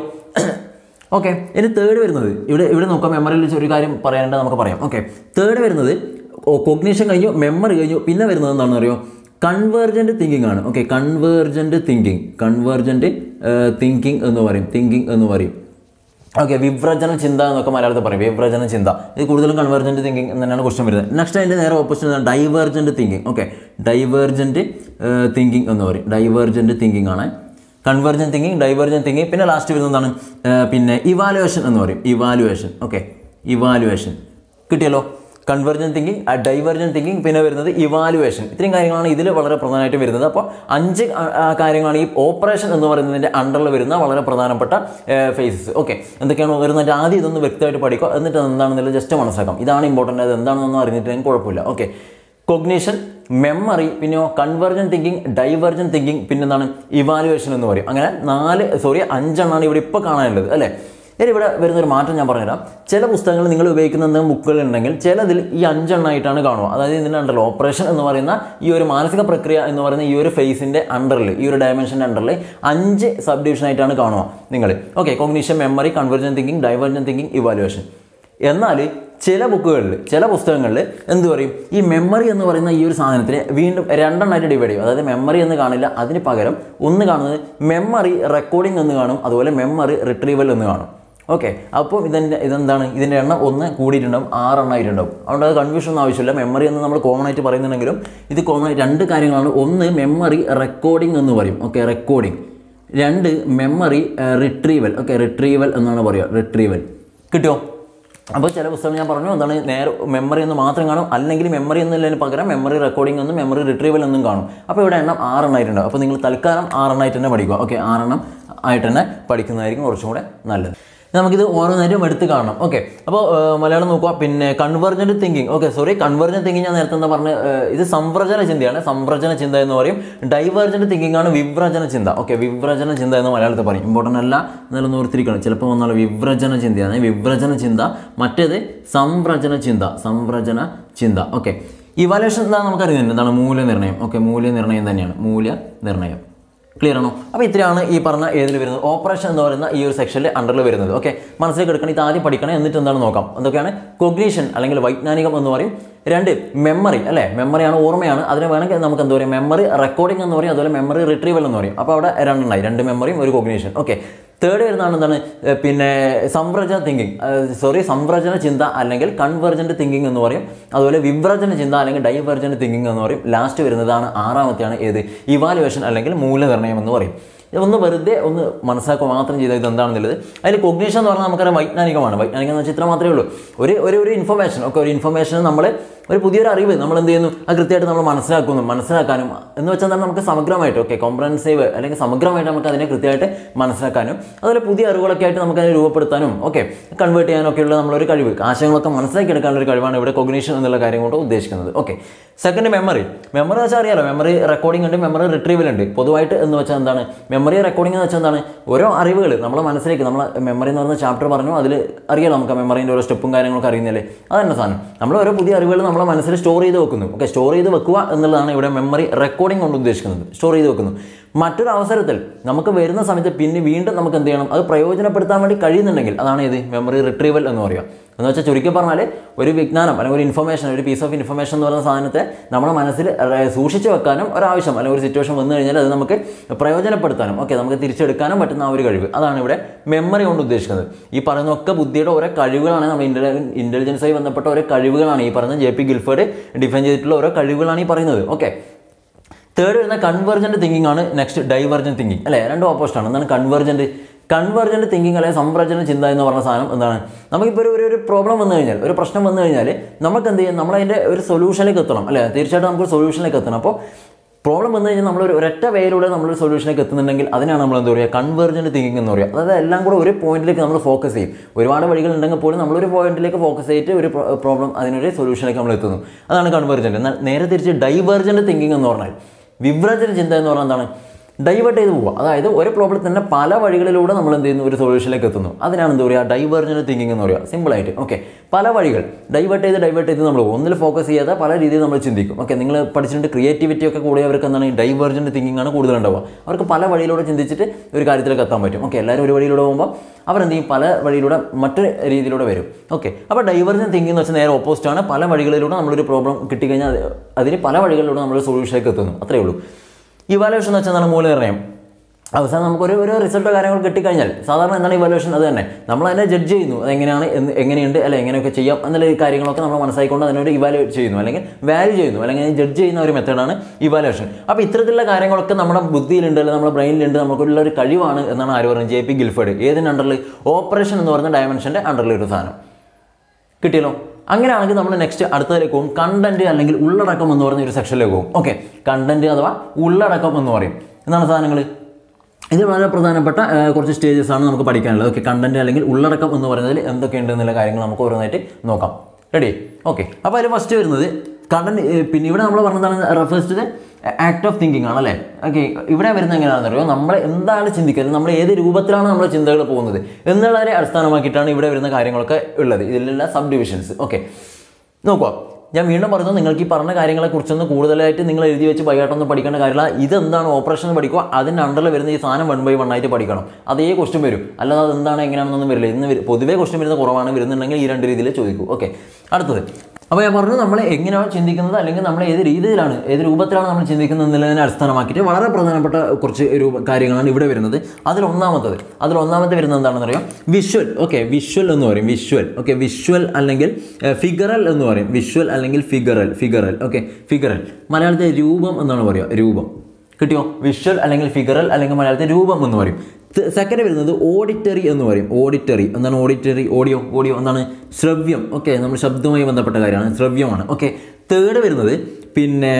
ഓക്കെ ഇനി തേർഡ് വരുന്നത് ഇവിടെ ഇവിടെ നോക്കാം മെമ്മറിയിൽ ഒരു കാര്യം പറയേണ്ടത് നമുക്ക് പറയാം ഓക്കെ തേർഡ് വരുന്നത് കൊഗ്നീഷൻ കഴിഞ്ഞു മെമ്മറി കഴിഞ്ഞു പിന്നെ വരുന്നത് എന്താണെന്ന് അറിയോ കൺവേർജൻറ്റ് തിങ്കിങ് ആണ് okay convergent thinking convergent thinking എന്ന് പറയും തിങ്കിങ് എന്ന് പറയും ഓക്കെ വിഭ്രജന ചിന്ത എന്നൊക്കെ മലയാളത്തിൽ പറയും വിഭ്രജന ചിന്ത ഇത് കൂടുതലും കൺവേർജൻറ്റ് തിങ്കിങ് എന്ന് തന്നെയാണ് ക്വസ്റ്റ്യൻ വരുന്നത് നെക്സ്റ്റ് അതിൻ്റെ നേരെ opposite divergent thinking okay divergent thinking എന്ന് പറയും ഡൈവേർജൻറ്റ് തിങ്കിങ് ആണ് കൺവേർജൻ തിങ്കിങ് ഡൈവേർജൻ തിങ്കിങ് പിന്നെ ലാസ്റ്റ് വരുന്നത് എന്താണ് ഏർ പിന്നെ ഇവാലുവേഷൻ എന്ന് പറയും ഇവാലുവേഷൻ ഓക്കെ ഇവാലുവേഷൻ കിട്ടിയല്ലോ കൺവെർജൻ തിങ്കിങ് ഡൈവർജൻ തിങ്കിങ് പിന്നെ വരുന്നത് ഇവാലുവേഷൻ ഇത്രയും കാര്യങ്ങളാണ് ഇതിൽ വളരെ പ്രധാനമായിട്ട് വരുന്നത് അപ്പോൾ അഞ്ച് ആ, ആ, കാര്യങ്ങളാണ് ഈ ഓപ്പറേഷൻ എന്ന് പറയുന്നതിൻ്റെ അണ്ടറിൽ വരുന്ന വളരെ പ്രധാനപ്പെട്ട ഫേസസ് ഓക്കെ എന്തൊക്കെയാണ് വരുന്നത് ആദ്യം ഇതൊന്ന് വ്യക്തമായിട്ട് പഠിക്കുക എന്നിട്ട് എന്താണെന്നുള്ളത് ജസ്റ്റ് മനസ്സിലാക്കാം ഇതാണ് ഇമ്പോർട്ടൻ്റ് അത് എന്താണെന്നൊന്നും അറിഞ്ഞിട്ടില്ലെങ്കിൽ കുഴപ്പമില്ല ഓക്കെ കൊഗ്നീഷൻ മെമ്മറി പിന്നെയോ കൺവെർജൻ തിങ്കിങ് ഡൈവർജൻ തിങ്കിങ് പിന്നെന്താണ് ഇവാലുവേഷൻ എന്ന് പറയും അങ്ങനെ നാല് സോറി അഞ്ചെണ്ണമാണ് ഇവിടെ ഇപ്പോൾ കാണാനുള്ളത് അല്ലേ ഇനി ഇവിടെ വരുന്ന ഒരു മാറ്റം ഞാൻ പറഞ്ഞുതരാം ചില പുസ്തകങ്ങൾ നിങ്ങൾ ഉപയോഗിക്കുന്ന എന്തെങ്കിലും ബുക്കുകൾ ഉണ്ടെങ്കിൽ ചിലതിൽ ഈ അഞ്ചെണ്ണമായിട്ടാണ് കാണുക അതായത് ഇതിൻ്റെ അണ്ടറിൽ ഓപ്പറേഷൻ എന്ന് പറയുന്ന ഈ ഒരു മാനസിക പ്രക്രിയ എന്ന് പറയുന്ന ഈ ഒരു ഫേസിൻ്റെ അണ്ടറിൽ ഈ ഒരു ഡയമെൻഷൻ്റെ അണ്ടറിൽ അഞ്ച് സബ് ഡിവിഷൻ ആയിട്ടാണ് കാണുക നിങ്ങൾ okay cognition memory convergent thinking divergent thinking evaluation എന്നാൽ ചില ബുക്കുകളിൽ ചില പുസ്തകങ്ങളിൽ എന്ത് പറയും ഈ മെമ്മറി എന്ന് പറയുന്ന ഈ ഒരു സാധനത്തിന് വീണ്ടും രണ്ടെണ്ണമായിട്ട് ഡിവൈഡ് ചെയ്യും അതായത് മെമ്മറി എന്ന് കാണില്ല അതിന് പകരം ഒന്ന് കാണുന്നത് മെമ്മറി റെക്കോർഡിംഗ് എന്ന് കാണും അതുപോലെ മെമ്മറി റിട്രീവൽ എന്ന് കാണും ഓക്കെ അപ്പോൾ ഇതിൻ്റെ ഇതെന്താണ് ഇതിൻ്റെ എണ്ണം ഒന്ന് കൂടിയിട്ടുണ്ടാവും ആറെണ്ണം ആയിട്ടുണ്ടാവും അതുകൊണ്ട് അത് കൺഫ്യൂഷൻ ഒന്നും ആവശ്യമില്ല മെമ്മറി എന്ന് നമ്മൾ കോമൺ ആയിട്ട് പറയുന്നുണ്ടെങ്കിലും ഇത് കോമൺ ആയിട്ട് രണ്ട് കാര്യങ്ങളാണ് ഒന്ന് മെമ്മറി റെക്കോർഡിംഗ് എന്ന് പറയും ഓക്കെ റെക്കോർഡിംഗ് രണ്ട് മെമ്മറി റിട്രീവൽ ഓക്കെ റിട്രീവൽ എന്നാണ് പറയുക റിട്രീവൽ കിട്ടിയോ അപ്പോൾ ചില പുസ്തകം ഞാൻ പറഞ്ഞു എന്താണ് നേരെ മെമ്മറി എന്ന് മാത്രം കാണും അല്ലെങ്കിൽ മെമ്മറി എന്നുള്ളതിന് പകരം മെമ്മറി റെക്കോർഡിംഗ് എന്നും മെമ്മറി റിട്രീവൽ എന്നും കാണും അപ്പോൾ ഇവിടെ എണ്ണം ആറെണ്ണമായിട്ടുണ്ടാവും അപ്പോൾ നിങ്ങൾ തൽക്കാലം ആറെണ്ണമായിട്ട് തന്നെ പഠിക്കുക ഓക്കെ ആറെണ്ണം ആയിട്ട് തന്നെ പഠിക്കുന്നതായിരിക്കും കുറച്ചും കൂടെ നല്ലത് നമുക്കിത് ഓരോന്നേരം എടുത്ത് കാണണം ഓക്കെ അപ്പോൾ മലയാളം നോക്കുക പിന്നെ convergent thinking okay sorry convergent thinking ഞാൻ നേരത്തെ എന്താ പറഞ്ഞ ഇത് സംവ്രജന ചിന്തയാണ് സംവ്രജന ചിന്ത എന്ന് പറയും ഡൈവേർജൻറ്റ് തിങ്കിങ് ആണ് വിവ്രജന ചിന്ത ഓക്കെ വിവ്രജന ചിന്ത എന്ന് മലയാളത്തിൽ പറയും ഇമ്പോർട്ടൻ്റ് അല്ല എന്നാലും ഓർത്തിരിക്കണം ചിലപ്പോൾ വന്നാൽ വിവ്രജന ചിന്തയാണ് വിവ്രജന ചിന്ത മറ്റേത് സംവ്രജന ചിന്ത സംവ്രജന ചിന്ത ഓക്കെ ഇവാലുവേഷൻ എന്താ നമുക്കറിയുന്നുണ്ട് എന്താണ് മൂല്യനിർണ്ണയം ഓക്കെ മൂല്യനിർണ്ണയം തന്നെയാണ് മൂല്യനിർണ്ണയം ക്ലിയർ ആണോ അപ്പോൾ ഇത്രയാണ് ഈ പറഞ്ഞ ഏതിൽ വരുന്നത് ഓപ്പറേഷൻ എന്ന് പറയുന്ന ഈ ഒരു സെക്ഷനിൽ അണ്ടറിൽ വരുന്നത് ഓക്കെ മനസ്സിലേക്ക് എടുക്കണം ഇത് ആദ്യം പഠിക്കണം എന്നിട്ട് എന്താണ് നോക്കാം എന്തൊക്കെയാണ് കൊഗ്നീഷൻ അല്ലെങ്കിൽ വൈജ്ഞാനികം എന്ന് പറയും രണ്ട് മെമ്മറി അല്ലേ മെമ്മറിയാണ് ഓർമ്മയാണ് അതിന് വേണമെങ്കിൽ നമുക്ക് എന്താ പറയുക മെമ്മറി റെക്കോർഡിംഗ് എന്ന് പറയും അതുപോലെ മെമ്മറി റിട്രീവൽ എന്ന് പറയും അപ്പോൾ അവിടെ രണ്ടെണ്ണമായി രണ്ട് മെമ്മറിയും ഒരു കൊഗ്നീഷൻ ഓക്കെ തേർഡ് വരുന്നതാണ് എന്താണ് ഏർ പിന്നെ സംവ്രജന തിങ്കിങ് സോറി സംവ്രജന ചിന്ത അല്ലെങ്കിൽ കൺവെർജൻറ്റ് തിങ്കിങ് എന്ന് പറയും അതുപോലെ വിവ്രജന ചിന്ത അല്ലെങ്കിൽ ഡൈവേർജൻറ്റ് തിങ്കിങ് എന്ന് പറയും ലാസ്റ്റ് വരുന്നതാണ് ആറാമത്തെയാണ് ഏത് ഇവാലുവേഷൻ അല്ലെങ്കിൽ മൂല്യനിർണ്ണയം എന്ന് പറയും ഒന്ന് വെറുതെ ഒന്ന് മനസ്സിലാക്കുക മാത്രം ചെയ്താൽ ഇത് എന്താണെന്നുള്ളത് അതിൽ കൊഗ്നീഷൻ എന്ന് പറഞ്ഞാൽ നമുക്കറിയാം വൈജ്ഞാനികമാണ് വൈജ്ഞാനികം എന്ന് വെച്ചാൽ ഇത്ര മാത്രമേ ഉള്ളൂ ഒരു ഒരു ഒരു ഇൻഫർമേഷൻ ഒക്കെ ഒരു ഇൻഫർമേഷൻ നമ്മൾ ഒരു പുതിയൊരു അറിവ് നമ്മൾ എന്ത് ചെയ്യുന്നു അത് കൃത്യമായിട്ട് നമ്മൾ മനസ്സിലാക്കുന്നു മനസ്സിലാക്കാനും എന്ന് വെച്ചാൽ എന്താണ് നമുക്ക് സമഗ്രമായിട്ട് ഓക്കെ കോംപ്രഹെൻസീവ് അല്ലെങ്കിൽ സമഗ്രമായിട്ട് നമുക്ക് അതിനെ കൃത്യമായിട്ട് മനസ്സിലാക്കാനും അതുപോലെ പുതിയ അറിവുകളൊക്കെ ആയിട്ട് നമുക്ക് അതിനെ രൂപപ്പെടുത്താനും ഓക്കെ കൺവേർട്ട് ചെയ്യാനൊക്കെയുള്ള നമ്മളൊരു കഴിവ് ആശയങ്ങളൊക്കെ മനസ്സിലാക്കി എടുക്കാനുള്ള ഒരു കഴിവാണ് ഇവിടെ കൊഗ്നീഷൻ എന്നുള്ള കാര്യം കൊണ്ട് ഉദ്ദേശിക്കുന്നത് ഓക്കെ സെക്കൻഡ് മെമ്മറി മെമ്മറി വെച്ചാൽ അറിയാലോ മെമ്മറി റെക്കോർഡിംഗ് ഉണ്ട് മെമ്മറി റിട്രീവൽ ഉണ്ട് പൊതുവായിട്ട് എന്ന് വെച്ചാൽ എന്താണ് മെമ്മറി റെക്കോർഡിംഗ് എന്ന് വെച്ചാൽ എന്താണ് ഓരോ അറിവുകൾ നമ്മളെ മനസ്സിലേക്ക് നമ്മൾ മെമ്മറി എന്ന് പറയുന്ന ചാപ്റ്റർ പറഞ്ഞു അതിൽ അറിയാലോ നമുക്ക് മെമ്മറിൻ്റെ ഓരോ സ്റ്റെപ്പും കാര്യങ്ങളൊക്കെ അറിയുന്നില്ലേ അതന്നെ സാധനം നമ്മൾ ഓരോ പുതിയ അറിവുകൾ നമ്മളെ മനസ്സിൽ സ്റ്റോർ ചെയ്ത് വെക്കുന്നു ഓക്കെ സ്റ്റോർ ചെയ്ത് വെക്കുക എന്നുള്ളതാണ് ഇവിടെ മെമ്മറി റെക്കോർഡിംഗ് കൊണ്ട് ഉദ്ദേശിക്കുന്നത് സ്റ്റോർ ചെയ്ത് വെക്കുന്നു മറ്റൊരു അവസരത്തിൽ നമുക്ക് വരുന്ന സമയത്ത് പിന്നെ വീണ്ടും നമുക്ക് എന്ത് ചെയ്യണം അത് പ്രയോജനപ്പെടുത്താൻ വേണ്ടി കഴിയുന്നുണ്ടെങ്കിൽ അതാണ് ഇത് മെമ്മറി റിട്രീവൽ എന്ന് പറയുക എന്ന് വെച്ചാൽ ചുരുക്കി പറഞ്ഞാൽ ഒരു വിജ്ഞാനം അല്ലെങ്കിൽ ഒരു ഇൻഫർമേഷൻ ഒരു പീസ് ഓഫ് ഇൻഫർമേഷൻ എന്ന് പറയുന്ന സാധനത്തെ നമ്മുടെ മനസ്സിൽ ഏഹ്, സൂക്ഷിച്ചു വെക്കാനും ഒരാവശ്യം അല്ലെങ്കിൽ ഒരു സിറ്റുവേഷൻ വന്നു കഴിഞ്ഞാൽ അത് നമുക്ക് പ്രയോജനപ്പെടുത്താനും ഓക്കെ നമുക്ക് തിരിച്ചെടുക്കാനും പറ്റുന്ന ആ ഒരു കഴിവ് അതാണ് ഇവിടെ മെമ്മറി കൊണ്ട് ഉദ്ദേശിക്കുന്നത് ഈ പറയുന്നതൊക്കെ ബുദ്ധിയുടെ ഓരോ കഴിവുകളാണ് നമ്മൾ ഇൻ്റലി ഇൻ്റലിജൻസുമായി ബന്ധപ്പെട്ട ഓരോ കഴിവുകളാണ് ഈ പറയുന്ന ജെ പി ഗിൽഫേർഡ് ഡിഫൈൻ ചെയ്തിട്ടുള്ള ഓരോ കഴിവുകളാണ് ഈ പറയുന്നത് ഓക്കെ തേർഡ് വരുന്ന കൺവെർജന്റ് തിങ്കിങ് ആണ് നെക്സ്റ്റ് ഡൈവർജന്റ് തിങ്കിങ് അല്ലേ രണ്ടും ഓപ്പോസിറ്റ് ആണ് എന്താണ് കൺവെർജന്റ് കൺവെർജന്റ് തിങ്കിങ് അല്ലെങ്കിൽ സംപ്രചന ചിന്ത എന്ന് പറഞ്ഞ സാധനം എന്താണ് നമുക്കിപ്പോൾ ഒരു ഒരു പ്രോബ്ലം വന്നു കഴിഞ്ഞാൽ ഒരു പ്രശ്നം വന്നു കഴിഞ്ഞാൽ നമുക്ക് എന്ത് ചെയ്യും നമ്മളതിൻ്റെ ഒരു സൊല്യൂഷനിലേക്ക് എത്തണം അല്ലേ തീർച്ചയായിട്ടും നമുക്ക് സൊല്യൂഷനിലേക്ക് എത്തണം അപ്പോൾ പ്രോബ്ലം വന്നു കഴിഞ്ഞാൽ നമ്മൾ ഒരു ഒരൊറ്റ വേയിലൂടെ നമ്മളൊരു സൊല്യൂഷനിലേക്ക് എത്തുന്നുണ്ടെങ്കിൽ അതിനാണ് നമ്മൾ എന്താ പറയുക കൺവെർജന്റ് തിങ്കിങ് എന്ന് പറയുക അതായത് എല്ലാം കൂടെ ഒരു പോയിന്റിലേക്ക് നമ്മൾ ഫോക്കസ് ചെയ്യും ഒരുപാട് വഴികൾ ഉണ്ടെങ്കിൽ പോലും നമ്മളൊരു പോയിന്റിലേക്ക് ഫോക്കസ് ചെയ്തിട്ട് ഒരു പ്രോബ്ലം അതിനൊരു സൊല്യൂഷനിലേക്ക് നമ്മൾ എത്തുന്നു അതാണ് കൺവെർജന്റ് എന്നാൽ നേരെ തിരിച്ച് ഡൈവേർജന്റ് തിങ്കിങ് എന്ന് പറഞ്ഞാൽ വിവ്രജന ചിന്ത എന്ന് പറഞ്ഞാൽ എന്താണ് ഡൈവേർട്ട് ചെയ്ത് പോവുക അതായത് ഒരു പ്രോബ്ലത്തിൽ തന്നെ പല വഴികളിലൂടെ നമ്മൾ എന്ത് ചെയ്യുന്നു ഒരു സൊല്യൂഷനിലേക്ക് എത്തുന്നു അതിനാണ് എന്താ പറയുക ഡൈവേർജന തിങ്കിങ് എന്ന് പറയുക സിമ്പിളായിട്ട് ഓക്കെ പല വഴികൾ ഡൈവേർട്ട് ചെയ്ത് ഡൈവേർട്ട് ചെയ്ത് നമ്മൾ പോകും ഒന്നിൽ ഫോക്കസ് ചെയ്യാതെ പല രീതിയിൽ നമ്മൾ ചിന്തിക്കും ഓക്കെ നിങ്ങൾ പഠിച്ചിട്ട് ക്രിയേറ്റിവിറ്റി ഒക്കെ കൂടിയവർക്ക് എന്താണ് ഈ ഡൈവേർജന്റ് തിങ്കിങ് ആണ് കൂടുതൽ ഉണ്ടാവുക അവർക്ക് പല വഴിയിലൂടെ ചിന്തിച്ചിട്ട് ഒരു കാര്യത്തിലേക്ക് എത്താൻ പറ്റും ഓക്കെ എല്ലാവരും ഒരു വഴിയിലൂടെ പോകുമ്പോൾ അവരെന്ത് ചെയ്യും പല വഴിയിലൂടെ മറ്റൊരു രീതിയിലൂടെ വരും ഓക്കെ അപ്പോൾ ഡൈവേർജൻ തിങ്കിങ് എന്ന് വെച്ചാൽ നേരെ ഓപ്പോസിറ്റ് ആണ് പല വഴികളിലൂടെ നമ്മളൊരു പ്രോബ്ലം കിട്ടിക്കഴിഞ്ഞാൽ അത് അതിന് പല വഴികളിലൂടെ നമ്മൾ സൊല്യൂഷനിലേക്ക് എത്തുന്നു അത്രേ ഉള്ളൂ ഇവാലുവേഷൻ എന്ന് വെച്ചാൽ എന്താണ് മൂല്യനിർണ്ണയം അവസാനം നമുക്കൊരു ഒരു റിസൾട്ടോ കാര്യങ്ങൾ കിട്ടിക്കഴിഞ്ഞാൽ സാധാരണ എന്താണ് ഇവാലുവേഷൻ അത് തന്നെ നമ്മൾ അതിനെ ജഡ്ജ് ചെയ്യുന്നു അതെങ്ങനെയാണ് എന്ന് എങ്ങനെയുണ്ട് അല്ലെ എങ്ങനെയൊക്കെ ചെയ്യാം എന്നുള്ള കാര്യങ്ങളൊക്കെ നമ്മൾ മനസ്സിലാക്കിക്കൊണ്ട് അതിനോട് ഇവാലുവേറ്റ് ചെയ്യുന്നു അല്ലെങ്കിൽ വാല്യൂ ചെയ്യുന്നു അല്ലെങ്കിൽ ജഡ്ജ് ചെയ്യുന്ന ഒരു മെത്തേഡാണ് ഇവാലുവേഷൻ അപ്പോൾ ഇത്തരത്തിലുള്ള കാര്യങ്ങളൊക്കെ നമ്മുടെ ബുദ്ധിയിലുണ്ട് അല്ലെങ്കിൽ നമ്മുടെ ബ്രെയിനിലുണ്ട് നമുക്കുള്ള ഒരു കഴിവാണ് എന്നാണ് ആര് പറയുന്നത് ജെ പി ഗിൽഫേർഡ് ഏതിൻ്റെ അണ്ടറിൽ ഓപ്പറേഷൻ എന്ന് പറയുന്ന ഡയമെൻഷൻ്റെ അണ്ടറിൽ ഒരു സാധനം കിട്ടിയല്ലോ അങ്ങനെയാണെങ്കിൽ നമ്മൾ നെക്സ്റ്റ് അടുത്തതിലേക്ക് പോകും കണ്ടന്റ് അല്ലെങ്കിൽ ഉള്ളടക്കം എന്ന് പറയുന്ന ഒരു സെക്ഷനിലേക്ക് പോകും ഓക്കെ കണ്ടന്റ് അഥവാ ഉള്ളടക്കം എന്ന് പറയും എന്താണ് സാധനങ്ങൾ ഇത് വളരെ പ്രധാനപ്പെട്ട ആ, കുറച്ച് സ്റ്റേജസ് ആണ് നമുക്ക് പഠിക്കാനുള്ളത് ഓക്കെ കണ്ടന്റ് അല്ലെങ്കിൽ ഉള്ളടക്കം എന്ന് പറയുന്നതിൽ എന്തൊക്കെയുണ്ട് എന്നുള്ള കാര്യങ്ങൾ നമുക്ക് ഓരോന്നായിട്ട് നോക്കാം റെഡി ഓക്കെ അപ്പോൾ അതിൽ ഫസ്റ്റ് വരുന്നത് കണ്ടന്റ് പിന്നെ ഇവിടെ നമ്മൾ പറഞ്ഞതാണ് refers to act of thinking ആണ് അല്ലേ ഓക്കെ ഇവിടെ വരുന്ന എങ്ങനെയാണെന്ന് അറിയോ നമ്മൾ എന്താണ് ചിന്തിക്കുന്നത് നമ്മൾ ഏത് രൂപത്തിലാണ് നമ്മുടെ ചിന്തകൾ പോകുന്നത് എന്നുള്ളതിനെ അടിസ്ഥാനമാക്കിയിട്ടാണ് ഇവിടെ വരുന്ന കാര്യങ്ങളൊക്കെ ഉള്ളത് ഇതിലുള്ള സബ് ഡിവിഷൻസ് ഓക്കെ നോക്കുക ഞാൻ വീണ്ടും പറയുന്നു നിങ്ങൾക്ക് ഈ പറഞ്ഞ കാര്യങ്ങളെക്കുറിച്ചൊന്ന് കൂടുതലായിട്ട് നിങ്ങൾ എഴുതി വെച്ച് ബൈഹാട്ടൊന്നും പഠിക്കേണ്ട കാര്യമില്ല ഇതെന്താണ് ഓപ്പറേഷൻ പഠിക്കുക അതിൻ്റെ അണ്ടറിൽ വരുന്ന ഈ സാധനം വൺ ബൈ വൺ ആയിട്ട് പഠിക്കണം അതേ ക്വസ്റ്റ്യൻ വരും അല്ലാതെ അത് എന്താണ് എങ്ങനെയാണെന്നൊന്നും വരില്ല ഇന്ന് വരും. പൊതുവേ ക്വസ്റ്റ്യൻ വരുന്ന കുറവാണ് വരുന്നുണ്ടെങ്കിൽ ഈ രണ്ട് രീതിയിൽ ചോദിക്കൂ ഓക്കെ അടുത്തത് അപ്പോൾ ഞാൻ പറഞ്ഞു നമ്മൾ എങ്ങനെയാണ് ചിന്തിക്കുന്നത് അല്ലെങ്കിൽ നമ്മൾ ഏത് രീതിയിലാണ് ഏത് രൂപത്തിലാണ് നമ്മൾ ചിന്തിക്കുന്നത് എന്നുള്ളതിനെ അടിസ്ഥാനമാക്കിയിട്ട് വളരെ പ്രധാനപ്പെട്ട കുറച്ച് രൂപ കാര്യങ്ങളാണ് ഇവിടെ വരുന്നത് അതിൽ ഒന്നാമത്തത് അതിൽ ഒന്നാമത്തെ വരുന്നത് എന്താണെന്ന് അറിയാം വിഷ്വൽ ഓക്കെ വിഷ്വൽ എന്ന് പറയും വിഷ്വൽ ഓക്കെ വിഷ്വൽ അല്ലെങ്കിൽ ഫിഗറൽ എന്ന് പറയും വിഷ്വൽ അല്ലെങ്കിൽ ഫിഗറൽ ഫിഗറൽ ഓക്കെ ഫിഗറൽ മലയാളത്തിൽ രൂപം എന്നാണ് പറയുക രൂപം കിട്ടിയോ വിഷ്വൽ അല്ലെങ്കിൽ ഫിഗറൽ അല്ലെങ്കിൽ മലയാളത്തിൽ രൂപം എന്ന് പറയും സെക്കൻഡ് വരുന്നത് ഓഡിറ്ററി എന്ന് പറയും ഓഡിറ്ററി എന്താണ് ഓഡിറ്ററി ഓഡിയോ ഓഡിയോ എന്താണ് ശ്രവ്യം ഓക്കെ നമ്മൾ ശബ്ദവുമായി ബന്ധപ്പെട്ട കാര്യമാണ് ശ്രവ്യമാണ് ഓക്കെ തേർഡ് വരുന്നത് പിന്നെ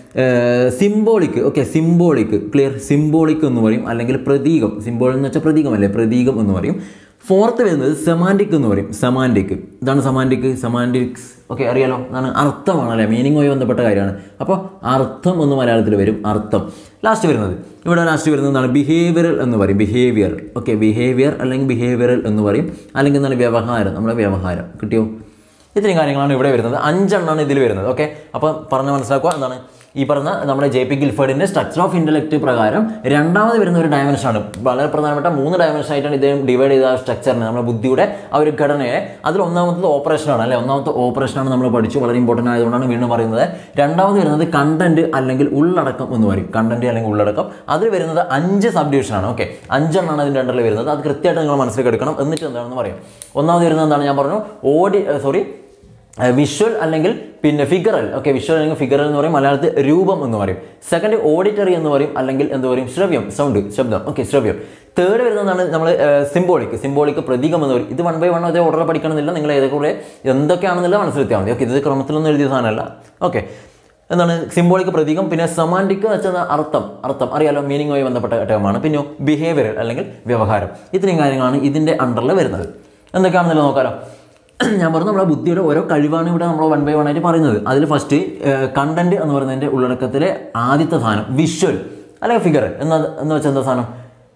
symbolic okay symbolic clear symbolic എന്ന് പറയും അല്ലെങ്കിൽ പ്രതീകം സിംബോൾ എന്ന് വെച്ചാൽ പ്രതീകമല്ലേ പ്രതീകം എന്ന് പറയും ഫോർത്ത് വരുന്നത് സെമാൻറ്റിക് എന്ന് പറയും സെമാൻറ്റിക് ഇതാണ് സെമാൻറ്റിക് സെമാൻറ്റിക്സ് ഓക്കെ അറിയാലോ അതാണ് അർത്ഥമാണ് അല്ലേ മീനിങ്ങുമായി ബന്ധപ്പെട്ട കാര്യമാണ് അപ്പോൾ അർത്ഥം എന്ന് മലയാളത്തിൽ വരും അർത്ഥം ലാസ്റ്റ് വരുന്നത് ഇവിടെ ലാസ്റ്റ് വരുന്നത് എന്താണ് ബിഹേവിയറൽ എന്ന് പറയും ബിഹേവിയർ ഓക്കെ ബിഹേവിയർ അല്ലെങ്കിൽ ബിഹേവിയറൽ എന്ന് പറയും അല്ലെങ്കിൽ എന്താണ് വ്യവഹാരം നമ്മുടെ വ്യവഹാരം കിട്ടിയോ ഇത്രയും കാര്യങ്ങളാണ് ഇവിടെ വരുന്നത് അഞ്ചെണ്ണമാണ് ഇതിൽ വരുന്നത് ഓക്കെ അപ്പോൾ പറഞ്ഞ് മനസ്സിലാക്കുക എന്താണ് ഈ പറഞ്ഞ നമ്മുടെ ജെ പി ഗിൽഫേർഡിൻ്റെ സ്ട്രക്ചർ ഓഫ് ഇൻ്റലക്റ്റ് പ്രകാരം രണ്ടാമത് വരുന്ന ഒരു ഡയമെൻഷനാണ് വളരെ പ്രധാനപ്പെട്ട മൂന്ന് ഡയമെൻഷൻ ആയിട്ടാണ് ഇദ്ദേഹം ഡിവൈഡ് ചെയ്ത ആ സ്ട്രക്ചറിനെ നമ്മുടെ ബുദ്ധിയുടെ ആ ഒരു ഘടനയെ അതിൽ ഒന്നാമത്തത് ഓപ്പറേഷനാണ് അല്ലെ ഒന്നാമത്തെ ഓപ്പറേഷനാണ് നമ്മൾ പഠിച്ചു വളരെ ഇമ്പോർട്ടൻ്റ് ആയതുകൊണ്ടാണ് വീണ്ടും പറയുന്നത് രണ്ടാമത് വരുന്നത് കണ്ടന്റ് അല്ലെങ്കിൽ ഉള്ളടക്കം എന്ന് പറയും കണ്ടന്റ് അല്ലെങ്കിൽ ഉള്ളടക്കം അതിൽ വരുന്നത് അഞ്ച് സബ് ഡിവിഷനാണ് ഓക്കെ അഞ്ചെണ്ണമാണ് അതിൻ്റെ അണ്ടറിൽ വരുന്നത് അത് കൃത്യമായിട്ട് നിങ്ങൾ മനസ്സിലേക്ക് എടുക്കണം എന്നിട്ട് എന്താണെന്ന് പറയാം ഒന്നാമത് വരുന്നത് എന്താണ് ഞാൻ പറഞ്ഞു ഓഡി സോറി വിഷ്വൽ അല്ലെങ്കിൽ പിന്നെ ഫിഗറൽ ഓക്കെ വിഷ്വൽ അല്ലെങ്കിൽ ഫിഗറൽ എന്ന് പറയും മലയാളത്തിൽ രൂപം എന്ന് പറയും സെക്കൻഡ് ഓഡിറ്ററി എന്ന് പറയും അല്ലെങ്കിൽ എന്ത് പറയും ശ്രവ്യം സൗണ്ട് ശബ്ദം ഓക്കെ ശ്രവ്യം തേർഡ് വരുന്നതാണ് നമ്മൾ സിംബോളിക് സിംബോളിക് പ്രതീകം എന്ന് പറയും ഇത് വൺ ബൈ വൺ അതേ ഓർഡർ പഠിക്കണമെന്നില്ല നിങ്ങൾ ഏതൊക്കെ എന്തൊക്കെയാണെന്നുള്ള മനസ്സിലെത്തിയാൽ മതി ഓക്കെ ഇത് ക്രമത്തിലൊന്നും എഴുതിയ സാധനമല്ല ഓക്കെ എന്താണ് സിംബോളിക് പ്രതീകം പിന്നെ സമാൻറ്റിക് എന്ന് വെച്ചാൽ അർത്ഥം അർത്ഥം അറിയാലോ മീനിങ്ങുമായി ബന്ധപ്പെട്ട ടേമാണ് പിന്നെ ബിഹേവിയർ അല്ലെങ്കിൽ വ്യവഹാരം ഇത്രയും കാര്യങ്ങളാണ് ഇതിൻ്റെ അണ്ടറിൽ വരുന്നത് എന്തൊക്കെയാണെന്നല്ലോ നോക്കാലോ ഞാൻ പറഞ്ഞു നമ്മുടെ ബുദ്ധിയുടെ ഓരോ കഴിവാണ് ഇവിടെ നമ്മൾ വൺ ബൈ വൺ ആയിട്ട് പറയുന്നത് അതിൽ ഫസ്റ്റ് കണ്ടന്റ് എന്ന് പറയുന്നതിൻ്റെ ഉള്ളടക്കത്തിലെ ആദ്യത്തെ സാധനം വിഷ്വൽ അല്ലെങ്കിൽ ഫിഗർ എന്ന എന്ന് വെച്ചാൽ എന്താ സാധനം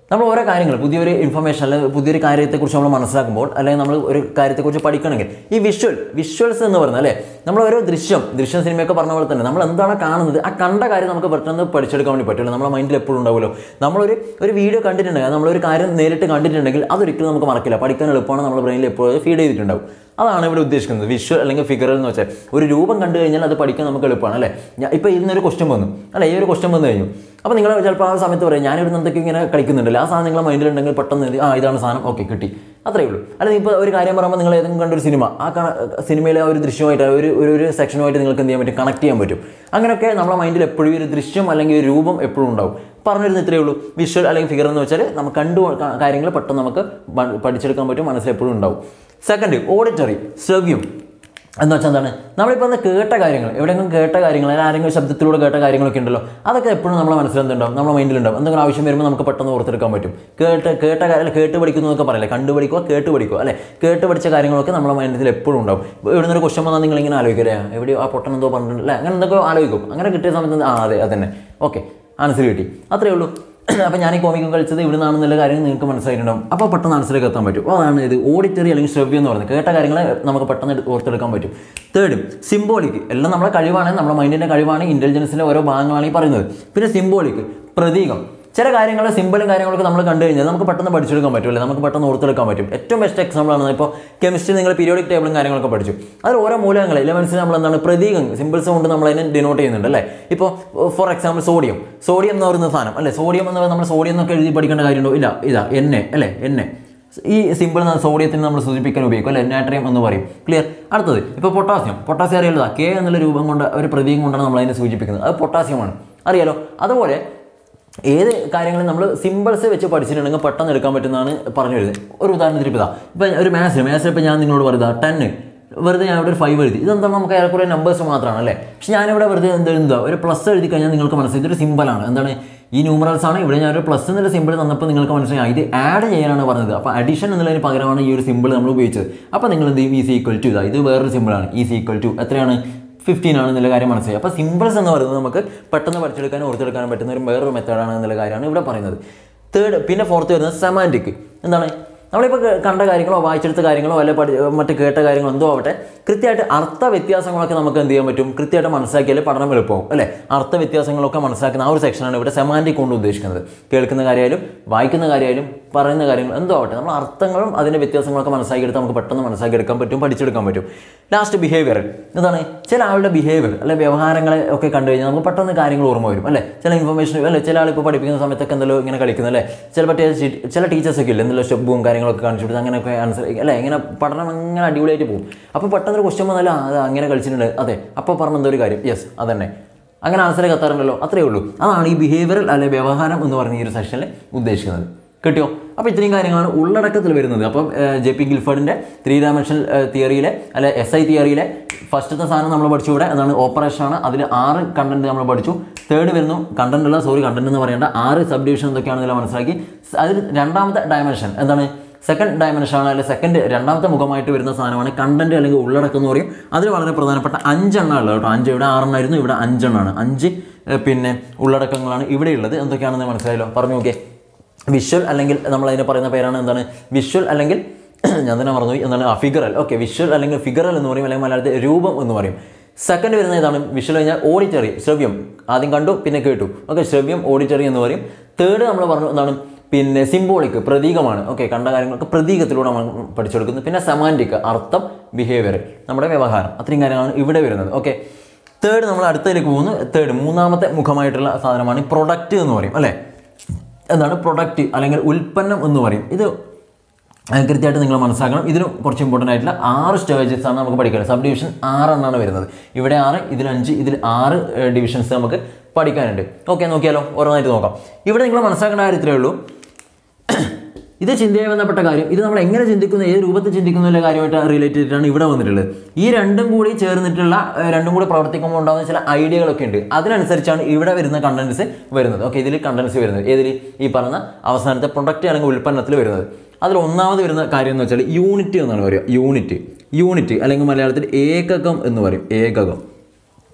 നമ്മൾ ഓരോ കാര്യങ്ങൾ പുതിയൊരു ഇൻഫർമേഷൻ അല്ലെങ്കിൽ പുതിയൊരു കാര്യത്തെക്കുറിച്ച് നമ്മൾ മനസ്സിലാക്കുമ്പോൾ അല്ലെങ്കിൽ നമ്മൾ ഒരു കാര്യത്തെക്കുറിച്ച് പഠിക്കണമെങ്കിൽ ഈ വിഷ്വൽ വിഷ്വൽസ് എന്ന് പറയുന്നത് അല്ലേ നമ്മൾ ഓരോ ദൃശ്യം ദൃശ്യം സിനിമയൊക്കെ പറഞ്ഞ പോലെ തന്നെ നമ്മൾ എന്താണ് കാണുന്നത് ആ കണ്ട കാര്യം നമുക്ക് പെട്ടെന്ന് പഠിച്ചെടുക്കാൻ വേണ്ടി പറ്റില്ല നമ്മുടെ മൈൻഡിൽ എപ്പോഴും ഉണ്ടാവുമല്ലോ നമ്മളൊരു ഒരു വീഡിയോ കണ്ടിട്ടുണ്ടെങ്കിൽ നമ്മളൊരു കാര്യം നേരിട്ട് കണ്ടിട്ടുണ്ടെങ്കിൽ അതൊരിക്കലും നമുക്ക് മറക്കില്ല പഠിക്കാൻ എളുപ്പമാണ് നമ്മുടെ ബ്രെയിനിൽ എപ്പോഴും ഫീഡ് ചെയ്തിട്ടുണ്ടാവും അതാണ് ഇവിടെ ഉദ്ദേശിക്കുന്നത് വിഷ്വൽ അല്ലെങ്കിൽ ഫിഗറൽ എന്ന് വെച്ചാൽ ഒരു രൂപം കണ്ടു കഴിഞ്ഞാൽ അത് പഠിക്കാൻ നമുക്ക് എളുപ്പമാണ് അല്ലേ ഞാൻ ഇപ്പോൾ ഇന്നൊരു ക്വസ്റ്റ്യൻ വന്നു അല്ലേ ഈ ഒരു ക്വസ്റ്റ്യൻ വന്നു കഴിഞ്ഞു അപ്പോൾ നിങ്ങൾ ചിലപ്പോൾ ആ സമയത്ത് പറയും ഞാൻ ഇവിടെ എന്തൊക്കെ ഇങ്ങനെ കളിക്കുന്നുണ്ടല്ലോ ആ സാധനം നിങ്ങളുടെ മൈൻഡിലുണ്ടെങ്കിൽ പെട്ടെന്ന് ഇത്, ആ ഇതാണ് സാധനം ഓക്കെ കിട്ടി അത്രേ ഉള്ളൂ അല്ലെങ്കിൽ ഇപ്പോൾ ഒരു കാര്യം പറയുമ്പോൾ നിങ്ങൾ ഏതെങ്കിലും കണ്ടൊരു സിനിമ ആ കണ- സിനിമയിലെ ആ ഒരു ദൃശ്യമായിട്ട് ആ ഒരു ഒരു ഒരു സെക്ഷനുമായിട്ട് നിങ്ങൾക്ക് എന്ത് ചെയ്യാൻ പറ്റും കണക്ട് ചെയ്യാൻ പറ്റും അങ്ങനെയൊക്കെ നമ്മുടെ മൈൻഡിൽ എപ്പോഴും ഒരു ദൃശ്യം അല്ലെങ്കിൽ ഒരു രൂപം എപ്പോഴും ഉണ്ടാവും പറഞ്ഞിരുന്ന ഇത്രയേ ഉള്ളൂ വിഷ്വൽ അല്ലെങ്കിൽ ഫിഗർ എന്ന് വെച്ചാൽ നമുക്ക് കണ്ടു ക- കാര്യങ്ങൾ പെട്ടെന്ന് നമുക്ക് പ- പഠിച്ചെടുക്കാൻ പറ്റും മനസ്സിൽ എപ്പോഴും ഉണ്ടാവും സെക്കൻഡ് ഓഡിറ്ററി ശ്രവ്യം എന്ന് വെച്ചാൽ എന്താണ് നമ്മളിപ്പോൾ ഒന്ന് കേട്ട കാര്യങ്ങൾ എവിടെയെങ്കിലും കേട്ട കാര്യങ്ങൾ അല്ലെങ്കിൽ ആരെങ്കിലും ശബ്ദത്തിലൂടെ കേട്ട കാര്യങ്ങളൊക്കെ ഉണ്ടല്ലോ അതൊക്കെ എപ്പോഴും നമ്മുടെ മനസ്സിൽ എന്തുണ്ടാവും നമ്മുടെ മൈൻഡിലുണ്ടാവും എന്തെങ്കിലും ആവശ്യം വരുമ്പോൾ നമുക്ക് പെട്ടെന്ന് ഓർത്തെടുക്കാൻ പറ്റും കേട്ട് കേട്ട കാര്യം അല്ല, കേട്ട് പഠിക്കുന്നു എന്നൊക്കെ പറയില്ലേ കണ്ടു പഠിക്കുക കേട്ട് പഠിക്കുക അല്ലെ കേട്ട് പഠിച്ച കാര്യങ്ങളൊക്കെ നമ്മുടെ മൈൻഡിൽ എപ്പോഴും ഉണ്ടാവും ഇപ്പോൾ ഇവിടെ നിന്നൊരു ക്വസ്റ്റൻ വന്നാൽ നിങ്ങൾ ഇങ്ങനെ ആലോചിക്കില്ലേ എവിടെയോ ആ പൊട്ടൻ എന്തോ പറഞ്ഞിട്ടുണ്ട് അല്ലേ അങ്ങനെ എന്തൊക്കെ ആലോചിക്കും അങ്ങനെ കിട്ടിയ സമയത്ത് ആ അതെ അതന്നെ ഓക്കെ ആൻസർ കിട്ടി അത്രേ ഉള്ളൂ അപ്പോൾ ഞാൻ ഈ കോമിക്ക് കളിച്ചത് ഇവിടെ നിന്നാണെന്നുള്ള കാര്യം നിങ്ങൾക്ക് മനസ്സിലായിട്ടുണ്ടാവും അപ്പോൾ പെട്ടെന്ന് ആൻസറിലേക്ക് എത്താൻ പറ്റും അപ്പോൾ അതാണ് ഇത് ഓഡിറ്ററി അല്ലെങ്കിൽ ശ്രവ്യം എന്ന് പറയുന്നത് കേട്ട കാര്യങ്ങളെ നമുക്ക് പെട്ടെന്ന് എടുത്ത് ഓർത്തെടുക്കാൻ പറ്റും തേർഡ് സിംബോളിക് എല്ലാം നമ്മുടെ കഴിവാണ് നമ്മുടെ മൈൻഡിൻ്റെ കഴിവാണ് ഇൻ്റലിജൻസിൻ്റെ ഓരോ ഭാഗങ്ങളാണ് ഈ പറയുന്നത് പിന്നെ സിംബോളിക് പ്രതീകം ചില കാര്യങ്ങൾ സിമ്പിളും കാര്യങ്ങളൊക്കെ നമ്മൾ കണ്ടു കഴിഞ്ഞാൽ നമുക്ക് പെട്ടെന്ന് പഠിച്ചെടുക്കാൻ പറ്റും അല്ലേ നമുക്ക് പെട്ടെന്ന് ഓർത്തെടുക്കാൻ പറ്റും ഏറ്റവും ബെസ്റ്റ് എക്സാമ്പിൾ ആണ് ഇപ്പോൾ കെമിസ്ട്രി നിങ്ങൾ പീരിയോഡിക് ടേബിളും കാര്യങ്ങളൊക്കെ പഠിച്ചു അതിൽ ഓരോ മൂലകങ്ങൾ ഇലവൻസിൽ നമ്മൾ എന്താണ് പ്രതീകം സിമ്പിൾസ് കൊണ്ട് നമ്മൾ അതിനെ ഡിനോട്ട് ചെയ്യുന്നുണ്ട് അല്ലേ ഇപ്പോൾ ഫോർ എക്സാമ്പിൾ സോഡിയം സോഡിയം എന്ന് പറയുന്ന സാധനം അല്ലേ സോഡിയം എന്ന് പറയുന്നത് നമ്മൾ സോഡിയം എന്നൊക്കെ എഴുതി പഠിക്കേണ്ട കാര്യമുണ്ടോ ഇല്ല ഇതാ എന്നെ അല്ലേ എന്നെ ഈ സിമ്പിൾ സോഡിയത്തിന് നമ്മൾ സൂചിപ്പിക്കാൻ ഉപയോഗിക്കും അല്ലേ നാട്രിയം എന്ന് പറയും ക്ലിയർ അടുത്തത് ഇപ്പോൾ പൊട്ടാസ്യം പൊട്ടാസ്യം അറിയാലോ കെ എന്നുള്ള രൂപം കൊണ്ട് ഒരു പ്രതീകം കൊണ്ടാണ് നമ്മൾ അതിനെ സൂചിപ്പിക്കുന്നത് അത് പൊട്ടാസ്യമാണ് അറിയാലോ അതുപോലെ ഏത് കാര്യങ്ങളും നമ്മൾ സിമ്പിൾസ് വെച്ച് പഠിച്ചിട്ടുണ്ടെങ്കിൽ പെട്ടെന്ന് എടുക്കാൻ പറ്റുന്നതാണ് പറഞ്ഞു വരുന്നത് ഒരു ഉദാഹരണത്തിന് ഇപ്പോൾ ഇതാ ഇപ്പം ഒരു മാത്സിന് മാത്സിൽ ഇപ്പോൾ ഞാൻ നിങ്ങളോട് പറയുക ടെന്ന് വെറുതെ ഞാൻ ഇവിടെ ഒരു ഫൈവ് എഴുതി ഇതെന്താണ് നമുക്ക് ഏറെക്കുറെ നമ്പേഴ്സ് മാത്രമാണ് അല്ലേ പക്ഷെ ഞാനിവിടെ വെറുതെ എന്ത് എഴുതുക ഒരു പ്ലസ് എഴുതി കഴിഞ്ഞാൽ നിങ്ങൾക്ക് മനസ്സിലായി ഇതൊരു സിമ്പിളാണ് എന്താണ് ഈ ന്യൂമറൽസ് ആണ് ഇവിടെ ഞാൻ ഒരു പ്ലസ് എന്നുള്ള സിമ്പിൾ തന്നപ്പോൾ നിങ്ങൾക്ക് മനസ്സിലായി ആ, ഇത് ആഡ് ചെയ്യാനാണ് പറഞ്ഞത് അപ്പോൾ അഡീഷൻ എന്നുള്ളതിന് പകരമാണ് ഈ ഒരു സിമ്പിൾ നമ്മൾ ഉപയോഗിച്ചത് അപ്പോൾ നിങ്ങൾ എന്ത് ചെയ്യും ഈസി ഈക്വൽ ടു ഇതാ ഇത് വേറൊരു സിമ്പിളാണ് ഈസി ഈക്വൽ ടു എത്രയാണ് ഫിഫ്റ്റീൻ ആണ് എന്നുള്ള കാര്യം മനസ്സിലായി അപ്പോൾ സിമ്പിൾസ് എന്ന് പറയുന്നത് നമുക്ക് പെട്ടെന്ന് പഠിച്ചെടുക്കാനും ഓർത്തെടുക്കാനും പറ്റുന്ന ഒരു വേറൊരു മെത്തേഡാണ് എന്നുള്ള കാര്യമാണ് ഇവിടെ പറയുന്നത് തേർഡ് പിന്നെ ഫോർത്ത് വരുന്നത് സെമാൻറ്റിക് എന്താണ് നമ്മളിപ്പോൾ കേ- കണ്ട കാര്യങ്ങളോ വായിച്ചെടുത്ത കാര്യങ്ങളോ അല്ലെ പഠി മറ്റ് കേട്ട കാര്യങ്ങളോ എന്തോ ആവട്ടെ കൃത്യമായിട്ട് അർത്ഥ വ്യത്യാസങ്ങളൊക്കെ നമുക്ക് എന്ത് ചെയ്യാൻ പറ്റും കൃത്യമായിട്ട് മനസ്സിലാക്കിയാൽ പഠനം എളുപ്പമാവും അല്ലേ അർത്ഥ വ്യത്യാസങ്ങളൊക്കെ മനസ്സിലാക്കുന്ന ആ ഒരു സെക്ഷനാണ് ഇവിടെ സെമാൻറ്റിക് കൊണ്ട് ഉദ്ദേശിക്കുന്നത് കേൾക്കുന്ന കാര്യമായാലും വായിക്കുന്ന കാര്യമായാലും പറയുന്ന കാര്യങ്ങൾ എന്തോ ആവട്ടെ നമ്മൾ അർത്ഥങ്ങളും അതിൻ്റെ വ്യത്യാസങ്ങളൊക്കെ മനസ്സിലാക്കിയെടുത്ത് നമുക്ക് പെട്ടെന്ന് മനസ്സിലാക്കിയെടുക്കാൻ പറ്റും പഠിച്ചെടുക്കാൻ പറ്റും ലാസ്റ്റ് ബിഹേവിയർ എന്താണ് ചില ആളുടെ ബിഹേവിയർ അല്ലെ വ്യവഹാരങ്ങളെ ഒക്കെ കണ്ടു കഴിഞ്ഞാൽ നമുക്ക് പെട്ടെന്ന് കാര്യങ്ങൾ ഓർമ്മ വരും അല്ലേ ചില ഇൻഫർമേഷൻ അല്ലെ ചില ആൾ ഇപ്പോൾ പഠിപ്പിക്കുന്ന സമയത്തൊക്കെ എന്തെല്ലോ ഇങ്ങനെ കളിക്കുന്നത് അല്ലേ ചില പറ്റിയ ചില ടീച്ചേഴ്സൊക്കെ ഇല്ല എന്തെല്ലോ സ്റ്റെപ്പും കാര്യങ്ങളൊക്കെ കാണിച്ചു കൊടുത്ത് അങ്ങനെയൊക്കെ ആൻസർ അല്ലേ ഇങ്ങനെ പഠനം അങ്ങനെ അടിപൊളിയായിട്ട് പോകും അപ്പോൾ പെട്ടെന്ന് ഒരു ക്വസ്റ്റ്യൻ വന്നാലും അത് അങ്ങനെ കളിച്ചിട്ടുണ്ട് അതെ അപ്പോൾ പറഞ്ഞ എന്തോ ഒരു കാര്യം യെസ് അതന്നെ അങ്ങനെ ആൻസർ കത്താറുണ്ടല്ലോ അത്രയേ ഉള്ളൂ അതാണ് ഈ ബിഹേവിയറൽ അല്ലെ വ്യവഹാരം എന്ന് പറഞ്ഞ ഈ ഒരു സെഷനിൽ ഉദ്ദേശിക്കുന്നത് കിട്ടിയോ അപ്പോൾ ഇത്രയും കാര്യങ്ങളാണ് ഉള്ളടക്കത്തിൽ വരുന്നത് അപ്പം ജെ പി ഗിൽഫർഡിൻ്റെ ത്രീ ഡയമെൻഷണൽ തിയറിയിലെ അല്ലെ എസ് ഐ തിയറിയിലെ ഫസ്റ്റത്തെ സാധനം നമ്മൾ പഠിച്ചു ഇവിടെ എന്താണ് ഓപ്പറേഷൻ ആണ് അതിൽ ആറ് കണ്ടന്റ് നമ്മൾ പഠിച്ചു തേർഡ് വരുന്നു കണ്ടന്റ് അല്ല സോറി കണ്ടന്റ് എന്ന് പറയേണ്ട ആറ് സബ് ഡിവിഷൻ എന്തൊക്കെയാണെന്ന് മനസ്സിലാക്കി അതിൽ രണ്ടാമത്തെ ഡയമെൻഷൻ എന്താണ് സെക്കൻഡ് ഡയമെൻഷൻ ആണ് അല്ലെങ്കിൽ സെക്കൻഡ് രണ്ടാമത്തെ മുഖമായിട്ട് വരുന്ന സാധനമാണ് കണ്ടന്റ് അല്ലെങ്കിൽ ഉള്ളടക്കം എന്ന് പറയും അതിൽ വളരെ പ്രധാനപ്പെട്ട അഞ്ചെണ്ണം ഉള്ളത് കേട്ടോ അഞ്ച് ഇവിടെ ആറെണ്ണമായിരുന്നു ഇവിടെ അഞ്ചെണ്ണമാണ് അഞ്ച് ഏഹ്, പിന്നെ ഉള്ളടക്കങ്ങളാണ് ഇവിടെ ഉള്ളത് എന്തൊക്കെയാണെന്ന് മനസ്സിലായല്ലോ പറഞ്ഞു നോക്കിയേ വിഷ്വൽ അല്ലെങ്കിൽ നമ്മൾ അതിനെ പറയുന്ന പേരാണ് എന്താണ് വിഷ്വൽ അല്ലെങ്കിൽ ഞാൻ തന്നെ മറന്നുപോയി എന്താണ് ആ ഫിഗറൽ ഓക്കെ വിഷ്വൽ അല്ലെങ്കിൽ ഫിഗറൽ എന്ന് പറയും അല്ലെങ്കിൽ മലയാളത്തിൽ രൂപം എന്ന് പറയും സെക്കൻഡ് വരുന്ന ഇതാണ് വിഷ്വൽ കഴിഞ്ഞാൽ ഓഡിറ്ററി ശ്രവ്യം ആദ്യം കണ്ടു പിന്നെ കേട്ടു ഓക്കെ ശ്രവ്യം ഓഡിറ്ററി എന്ന് പറയും തേർഡ് നമ്മൾ പറഞ്ഞു എന്താണ് പിന്നെ സിംബോളിക് പ്രതീകമാണ് ഓക്കെ കണ്ട കാര്യങ്ങളൊക്കെ പ്രതീകത്തിലൂടെ നമ്മൾ പഠിച്ചെടുക്കുന്നത് പിന്നെ സെമാൻറ്റിക് അർത്ഥം ബിഹേവിയർ നമ്മുടെ വ്യവഹാരം അത്രയും കാര്യങ്ങളാണ് ഇവിടെ വരുന്നത് ഓക്കെ തേർഡ് നമ്മൾ അടുത്തതിലേക്ക് പോകുന്നു തേർഡ് മൂന്നാമത്തെ മുഖമായിട്ടുള്ള സാധനമാണ് പ്രൊഡക്റ്റ് എന്ന് പറയും അല്ലേ എന്താണ് പ്രൊഡക്റ്റ് അല്ലെങ്കിൽ ഉൽപ്പന്നം എന്ന് പറയും ഇത് അത് കൃത്യമായിട്ട് നിങ്ങൾ മനസ്സിലാക്കണം ഇതിന് കുറച്ച് ഇമ്പോർട്ടൻ്റ് ആയിട്ടുള്ള ആറ് സ്റ്റേജസ് ആണ് നമുക്ക് പഠിക്കുന്നത് സബ് ഡിവിഷൻ ആറെണ്ണമാണ് വരുന്നത് ഇവിടെ ആറ് ഇതിൽ അഞ്ച് ഇതിൽ ആറ് ഡിവിഷൻസ് നമുക്ക് പഠിക്കാനുണ്ട് ഓക്കെ നോക്കിയാലോ ഓരോന്നായിട്ട് നോക്കാം ഇവിടെ നിങ്ങൾ മനസ്സിലാക്കേണ്ട കാര്യം ഇത്രയേ ഉള്ളൂ ഇത് ചിന്തയുമായി ബന്ധപ്പെട്ട കാര്യം ഇത് നമ്മൾ എങ്ങനെ ചിന്തിക്കുന്നു ഏത് രൂപത്തിൽ ചിന്തിക്കുന്നു എന്നുള്ള കാര്യമായിട്ട് റിലേറ്റ് ചെയ്തിട്ടാണ് ഇവിടെ വന്നിട്ടുള്ളത് ഈ രണ്ടും കൂടി ചേർന്നിട്ടുള്ള ഏഹ്, രണ്ടും കൂടി പ്രവർത്തിക്കുമ്പോൾ ഉണ്ടാകുന്ന ചില ഐഡിയകളൊക്കെ ഉണ്ട് അതിനനുസരിച്ചാണ് ഇവിടെ വരുന്ന കണ്ടൻസ് വരുന്നത് ഓക്കെ ഇതിൽ കണ്ടൻസ് വരുന്നത് ഏതിൽ ഈ പറഞ്ഞ അവസാനത്തെ പ്രൊഡക്റ്റ് അല്ലെങ്കിൽ ഉൽപ്പന്നത്തിൽ വരുന്നത് അതിൽ ഒന്നാമത് വരുന്ന കാര്യം എന്ന് വെച്ചാൽ യൂണിറ്റ് എന്നാണ് പറയുക യൂണിറ്റ് യൂണിറ്റ് അല്ലെങ്കിൽ മലയാളത്തിൽ ഏകകം എന്ന് പറയും ഏകകം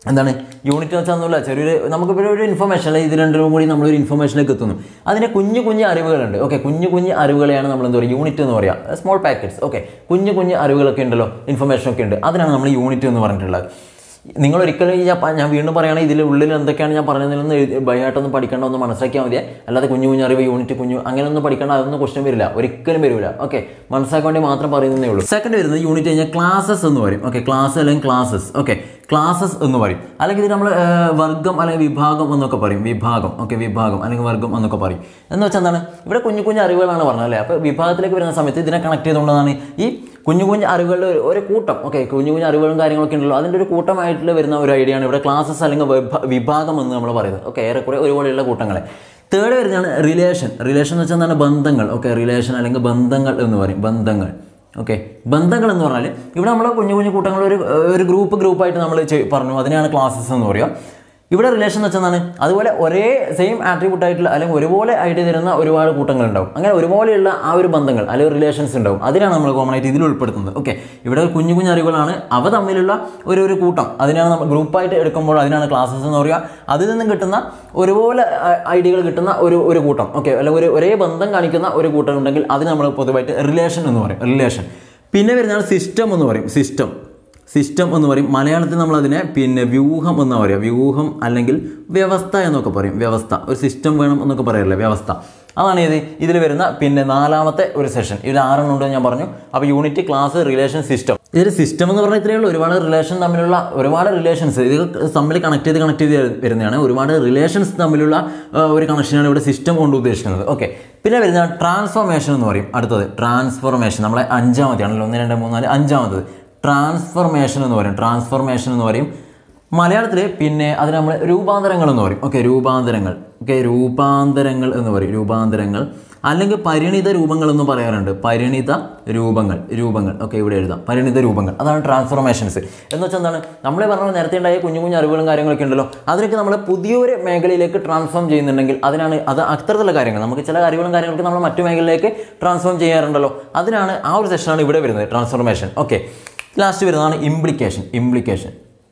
എന്താണ് യൂണിറ്റ് എന്ന് വെച്ചാൽ ഒന്നുമില്ല ചെറിയൊരു നമുക്കിപ്പോൾ ഒരു ഇൻഫർമേഷൻ അല്ലെങ്കിൽ ഇത് രണ്ടും കൂടി നമ്മളൊരു ഇൻഫർമേഷനിലേക്ക് എത്തുന്നു അതിൻ്റെ കുഞ്ഞു കുഞ്ഞു അറിവുകളുണ്ട് ഓക്കെ കുഞ്ഞു കുഞ്ഞു അറിവുകളെയാണ് നമ്മൾ എന്താ പറയുക യൂണിറ്റ് എന്ന് പറയുക സ്മോൾ പാക്കറ്റ്സ് ഓക്കെ കുഞ്ഞു കുഞ്ഞു അറിവുകളൊക്കെ ഉണ്ടല്ലോ ഇൻഫർമേഷൻ ഒക്കെ ഉണ്ട് അതിനാണ് നമ്മൾ യൂണിറ്റ് എന്ന് പറഞ്ഞിട്ടുള്ളത് നിങ്ങൾ ഒരിക്കലും ഈ ഞാൻ പ- ഞാൻ വീണ്ടും പറയുകയാണെങ്കിൽ ഇതിൽ ഉള്ളിൽ എന്തൊക്കെയാണ് ഞാൻ പറഞ്ഞതിലൊന്ന് ഭയമായിട്ടൊന്നും പഠിക്കേണ്ട ഒന്ന് മനസ്സിലാക്കിയാൽ മതിയെ അല്ലാതെ കുഞ്ഞു കുഞ്ഞു അറിവ് യൂണിറ്റ് കുഞ്ഞു അങ്ങനെയൊന്നും പഠിക്കേണ്ട അതൊന്നും ക്വസ്റ്റ്യൻ വരില്ല ഒരിക്കലും വരില്ല ഓക്കെ മനസ്സിലാക്കാൻ വേണ്ടി മാത്രം പറയുന്നതേ ഉള്ളൂ സെക്കൻഡ് വരുന്നത് യൂണിറ്റ് കഴിഞ്ഞാൽ ക്ലാസ്സസ് എന്ന് പറയും ഓക്കെ ക്ലാസ് അല്ലെങ്കിൽ ക്ലാസ്സസ് ഓക്കെ ക്ലാസ്സസ് എന്ന് പറയും അല്ലെങ്കിൽ ഇത് നമ്മൾ വർഗം അല്ലെങ്കിൽ വിഭാഗം എന്നൊക്കെ പറയും വിഭാഗം ഓക്കെ വിഭാഗം അല്ലെങ്കിൽ വർഗം എന്നൊക്കെ പറയും എന്ന് വെച്ചാൽ എന്താണ് ഇവിടെ കുഞ്ഞു കുഞ്ഞു അറിവുകളാണ് പറഞ്ഞത് അല്ലേ അപ്പോൾ വിഭാഗത്തിലേക്ക് വരുന്ന സമയത്ത് ഇതിനെ കണക്ട് ചെയ്തുകൊണ്ടാണ് ഈ കുഞ്ഞു കുഞ്ഞു അറിവുകളുടെ ഒരു- ഒരു കൂട്ടം ഓക്കെ കുഞ്ഞു കുഞ്ഞു അറിവുകളും കാര്യങ്ങളൊക്കെ ഉണ്ടല്ലോ അതിൻ്റെ ഒരു കൂട്ടമായിട്ട് വരുന്ന ഒരു ഐഡിയ ആണ് ഇവിടെ ക്ലാസ്സസ് അല്ലെങ്കിൽ വിഭ- വിഭാഗം എന്ന് നമ്മൾ പറയുന്നത് ഓക്കെ ഏറെക്കുറെ ഒരുപോലെയുള്ള കൂട്ടങ്ങളെ തേർഡ് വരുന്നതാണ് റിലേഷൻ റിലേഷൻ എന്ന് വെച്ചാൽ എന്താണ് ബന്ധങ്ങൾ ഓക്കെ റിലേഷൻ അല്ലെങ്കിൽ ബന്ധങ്ങൾ എന്ന് പറയും ബന്ധങ്ങൾ ഓക്കെ ബന്ധങ്ങൾ എന്ന് പറഞ്ഞാൽ ഇവിടെ നമ്മൾ കുഞ്ഞു കുഞ്ഞു കൂട്ടങ്ങൾ ഒരു ഒരു ഗ്രൂപ്പ് ഗ്രൂപ്പായിട്ട് നമ്മൾ പറഞ്ഞു അതിനെയാണ് ക്ലാസ്സസ് എന്ന് പറയുക ഇവിടെ റിലേഷൻ എന്ന് വെച്ചാൽ അതുപോലെ ഒരേ സെയിം ആട്രിബ്യൂട്ട് ആയിട്ടുള്ള അല്ലെങ്കിൽ ഒരുപോലെ ആയിട്ട് തരുന്ന ഒരുപാട് കൂട്ടങ്ങൾ ഉണ്ടാവും അങ്ങനെ ഒരുപോലെയുള്ള ആ ഒരു ബന്ധങ്ങൾ അല്ലെങ്കിൽ റിലേഷൻസ് ഉണ്ടാവും അതിനാണ് നമ്മൾ കോമൺ ആയിട്ട് ഇതിൽ ഉൾപ്പെടുത്തുന്നത് ഓക്കെ ഇവിടെ കുഞ്ഞു കുഞ്ഞു അറിവുകളാണ് അവ തമ്മിലുള്ള ഒരു ഒരു കൂട്ടം അതിനാണ് നമ്മൾ ഗ്രൂപ്പായിട്ട് എടുക്കുമ്പോൾ അതിനാണ് ക്ലാസ്സസ് എന്ന് പറയുക അതിൽ നിന്നും കിട്ടുന്ന ഒരുപോലെ ഐഡിയകൾ കിട്ടുന്ന ഒരു ഒരു കൂട്ടം ഓക്കെ അല്ലെങ്കിൽ ഒരു ഒരേ ബന്ധം കാണിക്കുന്ന ഒരു കൂട്ടം ഉണ്ടെങ്കിൽ അതിന് നമ്മൾ പൊതുവായിട്ട് റിലേഷൻ എന്ന് പറയും റിലേഷൻ പിന്നെ വരുന്നതാണ് സിസ്റ്റം എന്ന് പറയും സിസ്റ്റം സിസ്റ്റം എന്ന് പറയും മലയാളത്തിൽ നമ്മൾ അതിനെ പിന്നെ വ്യൂഹം എന്നാ പറയുക വ്യൂഹം അല്ലെങ്കിൽ വ്യവസ്ഥ എന്നൊക്കെ പറയും വ്യവസ്ഥ ഒരു സിസ്റ്റം വേണം എന്നൊക്കെ പറയല്ലേ വ്യവസ്ഥ അതാണ് ഇത് ഇതിൽ വരുന്ന പിന്നെ നാലാമത്തെ ഒരു സെഷൻ ഇതിൽ ആറെണ്ണം ഉണ്ടെന്ന് ഞാൻ പറഞ്ഞു അപ്പോൾ യൂണിറ്റ് ക്ലാസ് റിലേഷൻ സിസ്റ്റം ഇതിൽ സിസ്റ്റം എന്ന് പറഞ്ഞാൽ ഇത്രയേ ഉള്ളൂ ഒരുപാട് റിലേഷൻ തമ്മിലുള്ള ഒരുപാട് റിലേഷൻസ് ഇത് തമ്മിൽ കണക്ട് ചെയ്ത് കണക്ട് ചെയ്ത് വരുന്നതാണ് ഒരുപാട് റിലേഷൻസ് തമ്മിലുള്ള ആ, ഒരു കണക്ഷനാണ് ഇവിടെ സിസ്റ്റം കൊണ്ട് ഉദ്ദേശിക്കുന്നത് ഓക്കെ പിന്നെ വരുന്ന ട്രാൻസ്ഫോർമേഷൻ എന്ന് പറയും അടുത്തത് ട്രാൻസ്ഫോർമേഷൻ നമ്മളെ അഞ്ചാമത്തെയാണല്ലോ ഒന്ന് രണ്ട് മൂന്ന് നാല് അഞ്ചാമത്തത് ട്രാൻസ്ഫോർമേഷൻ എന്ന് പറയും ട്രാൻസ്ഫോർമേഷൻ എന്ന് പറയും മലയാളത്തിൽ പിന്നെ അതിന് നമ്മൾ രൂപാന്തരങ്ങൾ എന്ന് പറയും ഓക്കെ രൂപാന്തരങ്ങൾ ഓക്കെ രൂപാന്തരങ്ങൾ എന്ന് പറയും രൂപാന്തരങ്ങൾ അല്ലെങ്കിൽ പരിണിത രൂപങ്ങൾ എന്ന് പറയാറുണ്ട് പരിണിത രൂപങ്ങൾ രൂപങ്ങൾ ഓക്കെ ഇവിടെ എഴുതാം പരിണിത രൂപങ്ങൾ അതാണ് ട്രാൻസ്ഫോർമേഷൻസ് എന്ന് വെച്ചാൽ എന്താണ് നമ്മൾ പറഞ്ഞ നേരത്തെ ഉണ്ടായ കുഞ്ഞു കുഞ്ഞു അറിവുകളും കാര്യങ്ങളൊക്കെ ഉണ്ടല്ലോ അതിനൊക്കെ നമ്മൾ പുതിയൊരു മേഖലയിലേക്ക് ട്രാൻസ്ഫോം ചെയ്യുന്നുണ്ടെങ്കിൽ അതിനാണ് അത് അത്തരത്തിലുള്ള കാര്യങ്ങൾ നമുക്ക് ചില അറിവുകളും കാര്യങ്ങളൊക്കെ നമ്മൾ മറ്റു മേഖലയിലേക്ക് ട്രാൻസ്ഫോം ചെയ്യാറുണ്ടല്ലോ അതിനാണ് ആ ഒരു സെഷനാണ് ഇവിടെ വരുന്നത് ട്രാൻസ്ഫോർമേഷൻ ഓക്കെ ലാസ്റ്റ് വരുന്നതാണ് ഇംപ്ലിക്കേഷൻ ഇംപ്ലിക്കേഷൻ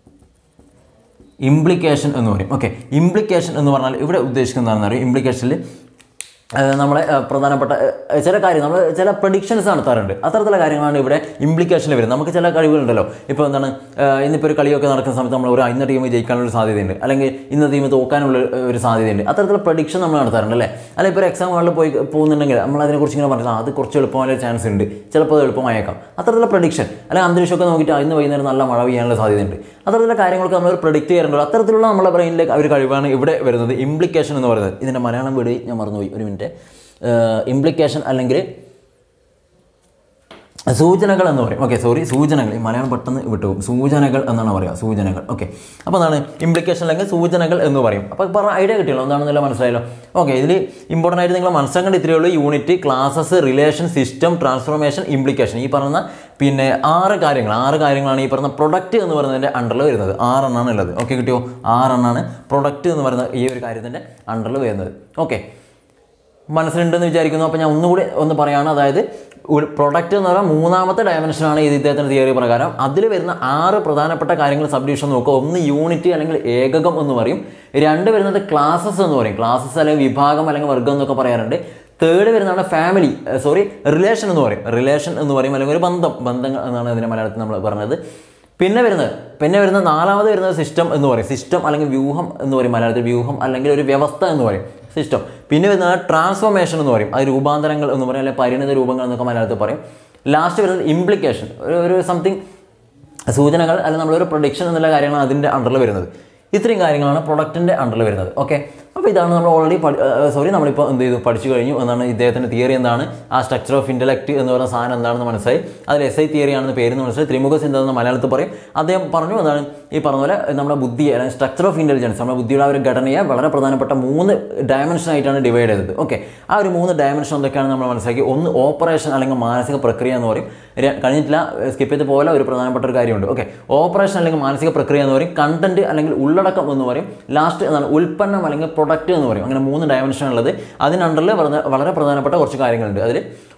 ഇംപ്ലിക്കേഷൻ എന്ന് പറയും ഓക്കെ ഇംപ്ലിക്കേഷൻ എന്ന് പറഞ്ഞാൽ ഇവിടെ ഉദ്ദേശിക്കുന്നതാണെന്ന് അറിയും ഇംപ്ലിക്കേഷനിൽ നമ്മളെ ആ, പ്രധാനപ്പെട്ട ആ, ചില കാര്യം നമ്മൾ ചില പ്രഡിക്ഷൻസ് നടത്താറുണ്ട് അത്തരത്തിലുള്ള കാര്യങ്ങളാണ് ഇവിടെ ഇംപ്ലിക്കേഷനിൽ വരുന്നത് നമുക്ക് ചില കഴിവുകളുണ്ടല്ലോ ഇപ്പോൾ എന്താണ് ആ, ഇന്നിപ്പോൾ ഒരു കളിയൊക്കെ നടക്കുന്ന സമയത്ത് നമ്മൾ ഒരു ഇന്ന ടീം ജയിക്കാനുള്ള ഒരു സാധ്യതയുണ്ട് അല്ലെങ്കിൽ ഇന്ന ടീം തോക്കാനുള്ള ഒരു സാധ്യതയുണ്ട് അത്തരത്തിലുള്ള പ്രഡിക്ഷൻ നമ്മൾ നടത്താറുണ്ട് അല്ലേ അല്ലെങ്കിൽ ഇപ്പോൾ ഒരു എക്സാം ഹാളിൽ പോയി പോകുന്നുണ്ടെങ്കിൽ നമ്മൾ അതിനെക്കുറിച്ച് ഇങ്ങനെ പറഞ്ഞാൽ അത് കുറച്ച് എളുപ്പമായ ചാൻസ് ഉണ്ട് ചിലപ്പോൾ അത് എളുപ്പമായേക്കാം അത്തരത്തിലുള്ള പ്രഡിക്ഷൻ അല്ലെങ്കിൽ അന്തരീക്ഷമൊക്കെ നോക്കിയിട്ട് ഇന്ന് വൈകുന്നേരം നല്ല മഴ പെയ്യാനുള്ള സാധ്യതയുണ്ട് അത്തരത്തിലുള്ള കാര്യങ്ങളൊക്കെ നമ്മൾ പ്രഡിക്റ്റ് ചെയ്യാറുണ്ട് അത്തരത്തിലുള്ള നമ്മുടെ ബ്രെയിനിലേക്ക് ഒരു കഴിവാണ് ഇവിടെ വരുന്നത് ഇംപ്ലിക്കേഷൻ എന്ന് പറയുന്നത് ഇതിൻ്റെ മലയാളം വീട് ഞാൻ മറന്നുപോയി ഒരു മിനിറ്റ് ഇംപ്ലിക്കേഷൻ അല്ലെങ്കിൽ സൂചനകൾ എന്ന് പറയും ഓക്കെ സോറി സൂചനകൾ ഈ മലയാളം പെട്ടെന്ന് വിട്ടുപോകും സൂചനകൾ എന്നാണ് പറയുക സൂചനകൾ ഓക്കെ അപ്പോൾ അതാണ് ഇംപ്ലിക്കേഷൻ അല്ലെങ്കിൽ സൂചനകൾ എന്ന് പറയും അപ്പോൾ പറഞ്ഞ ഐഡിയ കിട്ടിയല്ലോ എന്താണെന്നല്ല മനസ്സിലായല്ലോ ഓക്കെ ഇതിൽ ഇമ്പോർട്ടൻ്റ് ആയിട്ട് നിങ്ങൾ മനസ്സിലാക്കേണ്ട ഇത്രയേ ഉള്ളൂ unit classes relation system transformation implication ഈ പറയുന്ന പിന്നെ ആറ് കാര്യങ്ങൾ ആറ് കാര്യങ്ങളാണ് ഈ പറയുന്ന പ്രൊഡക്റ്റ് എന്ന് പറയുന്നതിൻ്റെ അണ്ടറിൽ വരുന്നത് ആറെണ്ണാണ് ഉള്ളത് ഓക്കെ കിട്ടിയോ ആറെണ്ണാണ് പ്രൊഡക്റ്റ് എന്ന് പറയുന്ന ഈ ഒരു കാര്യത്തിൻ്റെ അണ്ടറിൽ വരുന്നത് ഓക്കെ മനസ്സിലുണ്ടെന്ന് വിചാരിക്കുന്നു അപ്പോൾ ഞാൻ ഒന്നുകൂടി ഒന്ന് പറയാണ് അതായത് ഒരു പ്രൊഡക്റ്റ് എന്ന് പറഞ്ഞാൽ മൂന്നാമത്തെ ഡയമെൻഷനാണ് ഇത് ഇദ്ദേഹത്തിൻ്റെ തിയറി പ്രകാരം അതിൽ വരുന്ന ആറ് പ്രധാനപ്പെട്ട കാര്യങ്ങൾ സബ് ഡിവിഷൻ നോക്കുക ഒന്ന് യൂണിറ്റ് അല്ലെങ്കിൽ ഏകകം എന്ന് പറയും രണ്ട് വരുന്നത് ക്ലാസ്സസ് എന്ന് പറയും ക്ലാസ്സസ് അല്ലെങ്കിൽ വിഭാഗം അല്ലെങ്കിൽ വർഗം എന്നൊക്കെ പറയാറുണ്ട് തേർഡ് വരുന്നതാണ് ഫാമിലി സോറി റിലേഷൻ എന്ന് പറയും റിലേഷൻ എന്ന് പറയും അല്ലെങ്കിൽ ഒരു ബന്ധം ബന്ധങ്ങൾ എന്നാണ് അതിനെ മലയാളത്തിൽ നമ്മൾ പറഞ്ഞത് പിന്നെ വരുന്നത് പിന്നെ വരുന്ന നാലാമത് വരുന്നത് സിസ്റ്റം എന്ന് പറയും സിസ്റ്റം അല്ലെങ്കിൽ വ്യൂഹം എന്ന് പറയും മലയാളത്തിൽ വ്യൂഹം അല്ലെങ്കിൽ ഒരു വ്യവസ്ഥ എന്ന് പറയും സിസ്റ്റം പിന്നെ വരുന്നത് ട്രാൻസ്ഫോർമേഷൻ എന്ന് പറയും അത് രൂപാന്തരങ്ങൾ എന്ന് പറയും അല്ലെങ്കിൽ പരിണിത രൂപങ്ങൾ എന്നൊക്കെ മലയാളത്തിൽ പറയും ലാസ്റ്റ് വരുന്നത് ഇംപ്ലിക്കേഷൻ ഒരു ഒരു സംതിങ് സൂചനകൾ അല്ലെങ്കിൽ നമ്മളൊരു പ്രൊഡിക്ഷൻ എന്നുള്ള കാര്യങ്ങളാണ് അതിൻ്റെ അണ്ടറിൽ വരുന്നത് ഇത്രയും കാര്യങ്ങളാണ് പ്രൊഡക്റ്റിൻ്റെ അണ്ടറിൽ വരുന്നത് ഓക്കെ അപ്പോൾ ഇതാണ് നമ്മൾ ഓൾറെഡി സോറി നമ്മളിപ്പോൾ എന്ത് ചെയ്തു പഠിച്ചു കഴിഞ്ഞു എന്നാണ് ഇദ്ദേഹത്തിൻ്റെ തിയറി എന്താണ് ആ സ്ട്രക്ചർ ഓഫ് ഇൻ്റലക്ട് എന്ന് പറയുന്ന സാധനം എന്താണെന്ന് മനസ്സിലായി അതിൽ എസ് ഐ തിയറി ആണെന്ന് പേര് മനസ്സിലായി ത്രിമുഖ സിദ്ധ എന്ന് മലയാളത്തിൽ പറയും അദ്ദേഹം പറഞ്ഞു എന്താണ് ഈ പറഞ്ഞ പോലെ നമ്മുടെ ബുദ്ധി അല്ലെങ്കിൽ സ്ട്രക്ചർ ഓഫ് ഇൻ്റലിജൻസ് നമ്മുടെ ബുദ്ധിയുടെ ആ ഒരു ഘടനയെ വളരെ പ്രധാനപ്പെട്ട മൂന്ന് ഡയമെൻഷൻ ആയിട്ടാണ് ഡിവൈഡ് ചെയ്തത് ഓക്കെ ആ ഒരു മൂന്ന് ഡയമെൻഷൻ എന്തൊക്കെയാണ് നമ്മൾ മനസ്സിലാക്കി ഒന്ന് ഓപ്പറേഷൻ അല്ലെങ്കിൽ മാനസിക പ്രക്രിയ എന്ന് പറയും ര- കഴിഞ്ഞിട്ടില്ല സ്കിപ്പ് ചെയ്ത് പോലെ ഒരു പ്രധാനപ്പെട്ട ഒരു കാര്യമുണ്ട് ഓക്കെ ഓപ്പറേഷൻ അല്ലെങ്കിൽ മാനസിക പ്രക്രിയ എന്ന് പറയും കണ്ടന്റ് അല്ലെങ്കിൽ ഉള്ളടക്കം എന്ന് പറയും ലാസ്റ്റ് എന്താണ് ഉൽപ്പന്നം അല്ലെങ്കിൽ പ്രൊഡക്റ്റ് എന്ന് പറയും അങ്ങനെ മൂന്ന് ഡയമെൻഷൻ ഉള്ളത് അതിനണ്ടറിൽ വളരെ വളരെ പ്രധാനപ്പെട്ട കുറച്ച് കാര്യങ്ങളുണ്ട് അതിൽ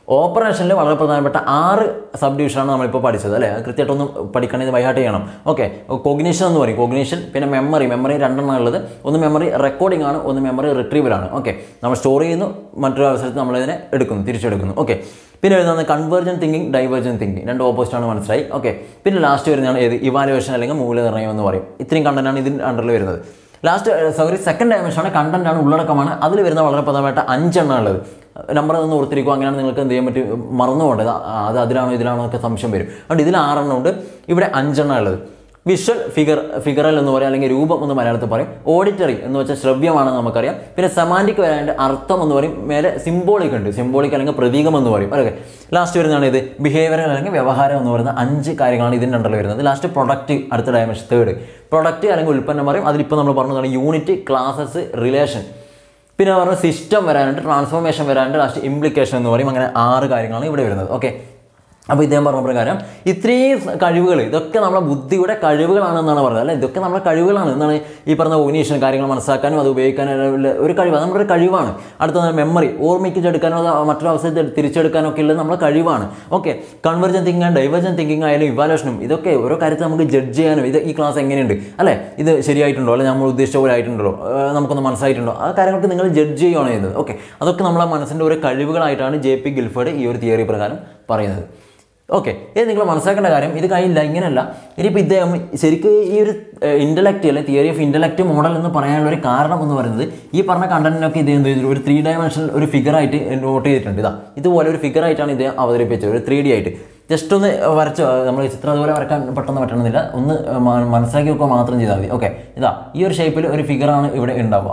ഓപ്പറേഷനിൽ വളരെ പ്രധാനപ്പെട്ട ആറ് സബ് ഡിവിഷനാണ് നമ്മളിപ്പോൾ പഠിച്ചത് അല്ലേ അത് കൃത്യമായിട്ടൊന്നും പഠിക്കണമെങ്കിൽ വൈഹാട്ട് ചെയ്യണം ഓക്കെ കോഗ്നീഷൻ എന്ന് പറയും കോഗ്നീഷൻ പിന്നെ മെമ്മറി മെമ്മറി രണ്ടെണ്ണം ഉള്ളത് ഒന്ന് മെമ്മറി റെക്കോർഡിംഗ് ആണ് ഒന്ന് മെമ്മറി റിട്രീവൽ ആണ് ഓക്കെ നമ്മൾ സ്റ്റോർ ചെയ്യുന്നു മറ്റൊരു അവസരത്തിൽ നമ്മളിതിനെ എടുക്കുന്നു തിരിച്ചെടുക്കുന്നു ഓക്കെ പിന്നെ വരുന്നത് കൺവേർജൻ തിങ്കിങ് ഡൈവേർജൻ തിങ്കിങ് രണ്ട് ഓപ്പോസിറ്റ് ആണ് മനസ്സിലായി ഓക്കെ പിന്നെ ലാസ്റ്റ് വരുന്നതാണ് ഏത് ഇവാലുവേഷൻ അല്ലെങ്കിൽ മൂല്യനിർണ്ണയം എന്ന് പറയും ഇത്രയും കണ്ടന്റാണ് ഇതിന് അണ്ടറിൽ വരുന്നത് ലാസ്റ്റ് സോറി സെക്കൻഡ് ഡയമെൻഷൻ ആണ് കണ്ടന്റ് ആണ് ഉള്ളടക്കമാണ് അതിൽ വരുന്ന വളരെ പ്രധാനപ്പെട്ട അഞ്ചെണ്ണം ഉള്ളത് നമ്പർ ഒന്ന് ഓർത്തിരിക്കുക അങ്ങനെയാണ് നിങ്ങൾക്ക് എന്ത് ചെയ്യാൻ പറ്റും മറന്നു പോകേണ്ടത് ആ, അത് അതിലാണോ ഇതിലാണോ ഒക്കെ സംശയം വരും അതുകൊണ്ട് ഇതിൽ ആറെണ്ണം ഉണ്ട് ഇവിടെ അഞ്ചെണ്ണം ഉള്ളത് വിഷ്വൽ ഫിഗർ ഫിഗറൽ എന്ന് പറയും അല്ലെങ്കിൽ രൂപം എന്ന് മലയാളത്തിൽ പറയും ഓഡിറ്ററി എന്ന് വെച്ചാൽ ശ്രവ്യമാണെന്ന് നമുക്കറിയാം പിന്നെ സെമാൻറ്റിക് വരാണ്ട് അർത്ഥം എന്ന് പറയും മേലെ സിംബോളിക് ഉണ്ട് സിംബോളിക് അല്ലെങ്കിൽ പ്രതീകം എന്ന് പറയും ഓക്കെ ലാസ്റ്റ് വരുന്നതാണ് ഇത് ബിഹേവിയറൽ അല്ലെങ്കിൽ വ്യവഹാരം എന്ന് പറയുന്ന അഞ്ച് കാര്യങ്ങളാണ് ഇതിൻ്റെ അണ്ടറിൽ വരുന്നത് ലാസ്റ്റ് പ്രൊഡക്റ്റ് അടുത്ത ഡയമെൻഷൻ തേർഡ് പ്രൊഡക്റ്റ് അല്ലെങ്കിൽ ഉൽപ്പന്നം പറയും അതിലിപ്പോൾ നമ്മൾ പറഞ്ഞതാണ് യൂണിറ്റ് ക്ലാസസ് റിലേഷൻ പിന്നെ പറഞ്ഞ സിസ്റ്റം വരാനുണ്ട് ട്രാൻസ്ഫോർമേഷൻ വരാനുണ്ട് ലാസ്റ്റ് ഇംപ്ലിക്കേഷൻ എന്ന് പറയും അങ്ങനെ ആറ് കാര്യങ്ങളാണ് ഇവിടെ വരുന്നത് ഓക്കെ അപ്പോൾ ഇദ്ദേഹം പറഞ്ഞ പ്രകാരം ഇത്രയും കഴിവുകൾ ഇതൊക്കെ നമ്മളെ ബുദ്ധിയുടെ കഴിവുകളാണെന്നാണ് പറഞ്ഞത് അല്ല ഇതൊക്കെ നമ്മുടെ കഴിവുകളാണ് എന്നാണ് ഈ പറഞ്ഞ ഓനീഷൻ കാര്യങ്ങൾ മനസ്സിലാക്കാനും അത് ഉപയോഗിക്കാനും ഉള്ള ഒരു കഴിവ് അത് നമ്മുടെ ഒരു കഴിവാണ് അടുത്തത് മെമ്മറി ഓർമ്മിച്ചെടുക്കാനോ അത് മറ്റൊരു അവസരത്തിൽ തിരിച്ചെടുക്കാനോ ഒക്കെ ഉള്ളത് നമ്മുടെ കഴിവാണ് okay convergent thinking divergent thinking ആയാലും ഇവാലുവേഷനും ഇതൊക്കെ ഓരോ കാര്യത്തിൽ നമുക്ക് ജഡ്ജ് ചെയ്യാനും ഇത് ഈ ക്ലാസ് എങ്ങനെയുണ്ട് അല്ലേ ഇത് ശരിയായിട്ടുണ്ടോ അല്ലെങ്കിൽ നമ്മൾ ഉദ്ദേശിച്ച പോലെ ആയിട്ടുണ്ടോ ഏഹ് നമുക്കൊന്ന് മനസ്സിലായിട്ടുണ്ടോ ആ കാര്യങ്ങൾക്ക് നിങ്ങൾ ജഡ്ജ് ചെയ്യുകയാണ് ചെയ്യുന്നത് ഓക്കെ അതൊക്കെ നമ്മളെ മനസ്സിൻ്റെ ഒരു കഴിവുകളായിട്ടാണ് ജെ പി ഗിൽഫേർഡ് ഈ ഒരു തിയറി പ്രകാരം പറയുന്നത് ഓക്കെ ഇത് നിങ്ങൾ മനസ്സിലാക്കേണ്ട കാര്യം ഇത് കഴിയില്ല ഇങ്ങനെയല്ല ഇനിയിപ്പോൾ ഇദ്ദേഹം ശരിക്കും ഈ ഒരു ഇൻ്റലക്റ്റ് അല്ലെങ്കിൽ തിയറി ഓഫ് ഇൻ്റലക്റ്റ് മോഡൽ എന്ന് പറയാനുള്ള ഒരു കാരണം എന്ന് പറയുന്നത് ഈ പറഞ്ഞ കണ്ടന്റിനൊക്കെ ഇദ്ദേഹം എന്ത് ചെയ്തു ഒരു ത്രീ ഡയമെൻഷണൽ ഒരു ഫിഗറായിട്ട് നോട്ട് ചെയ്തിട്ടുണ്ട് ഇതാ ഇതുപോലെ ഒരു ഫിഗറായിട്ടാണ് ഇദ്ദേഹം അവതരിപ്പിച്ചത് ഒരു ത്രീ ഡി ആയിട്ട് ജസ്റ്റ് ഒന്ന് വരച്ചോ നമ്മൾ ചിത്രം അതുപോലെ വരക്കാൻ പെട്ടെന്ന് പറ്റണമെന്നില്ല ഒന്ന് മ- മനസ്സിലാക്കി വെക്കുക മാത്രം ചെയ്താൽ മതി ഓക്കെ ഇതാ ഈ ഒരു ഷേപ്പിൽ ഒരു ഫിഗറാണ് ഇവിടെ ഉണ്ടാവുക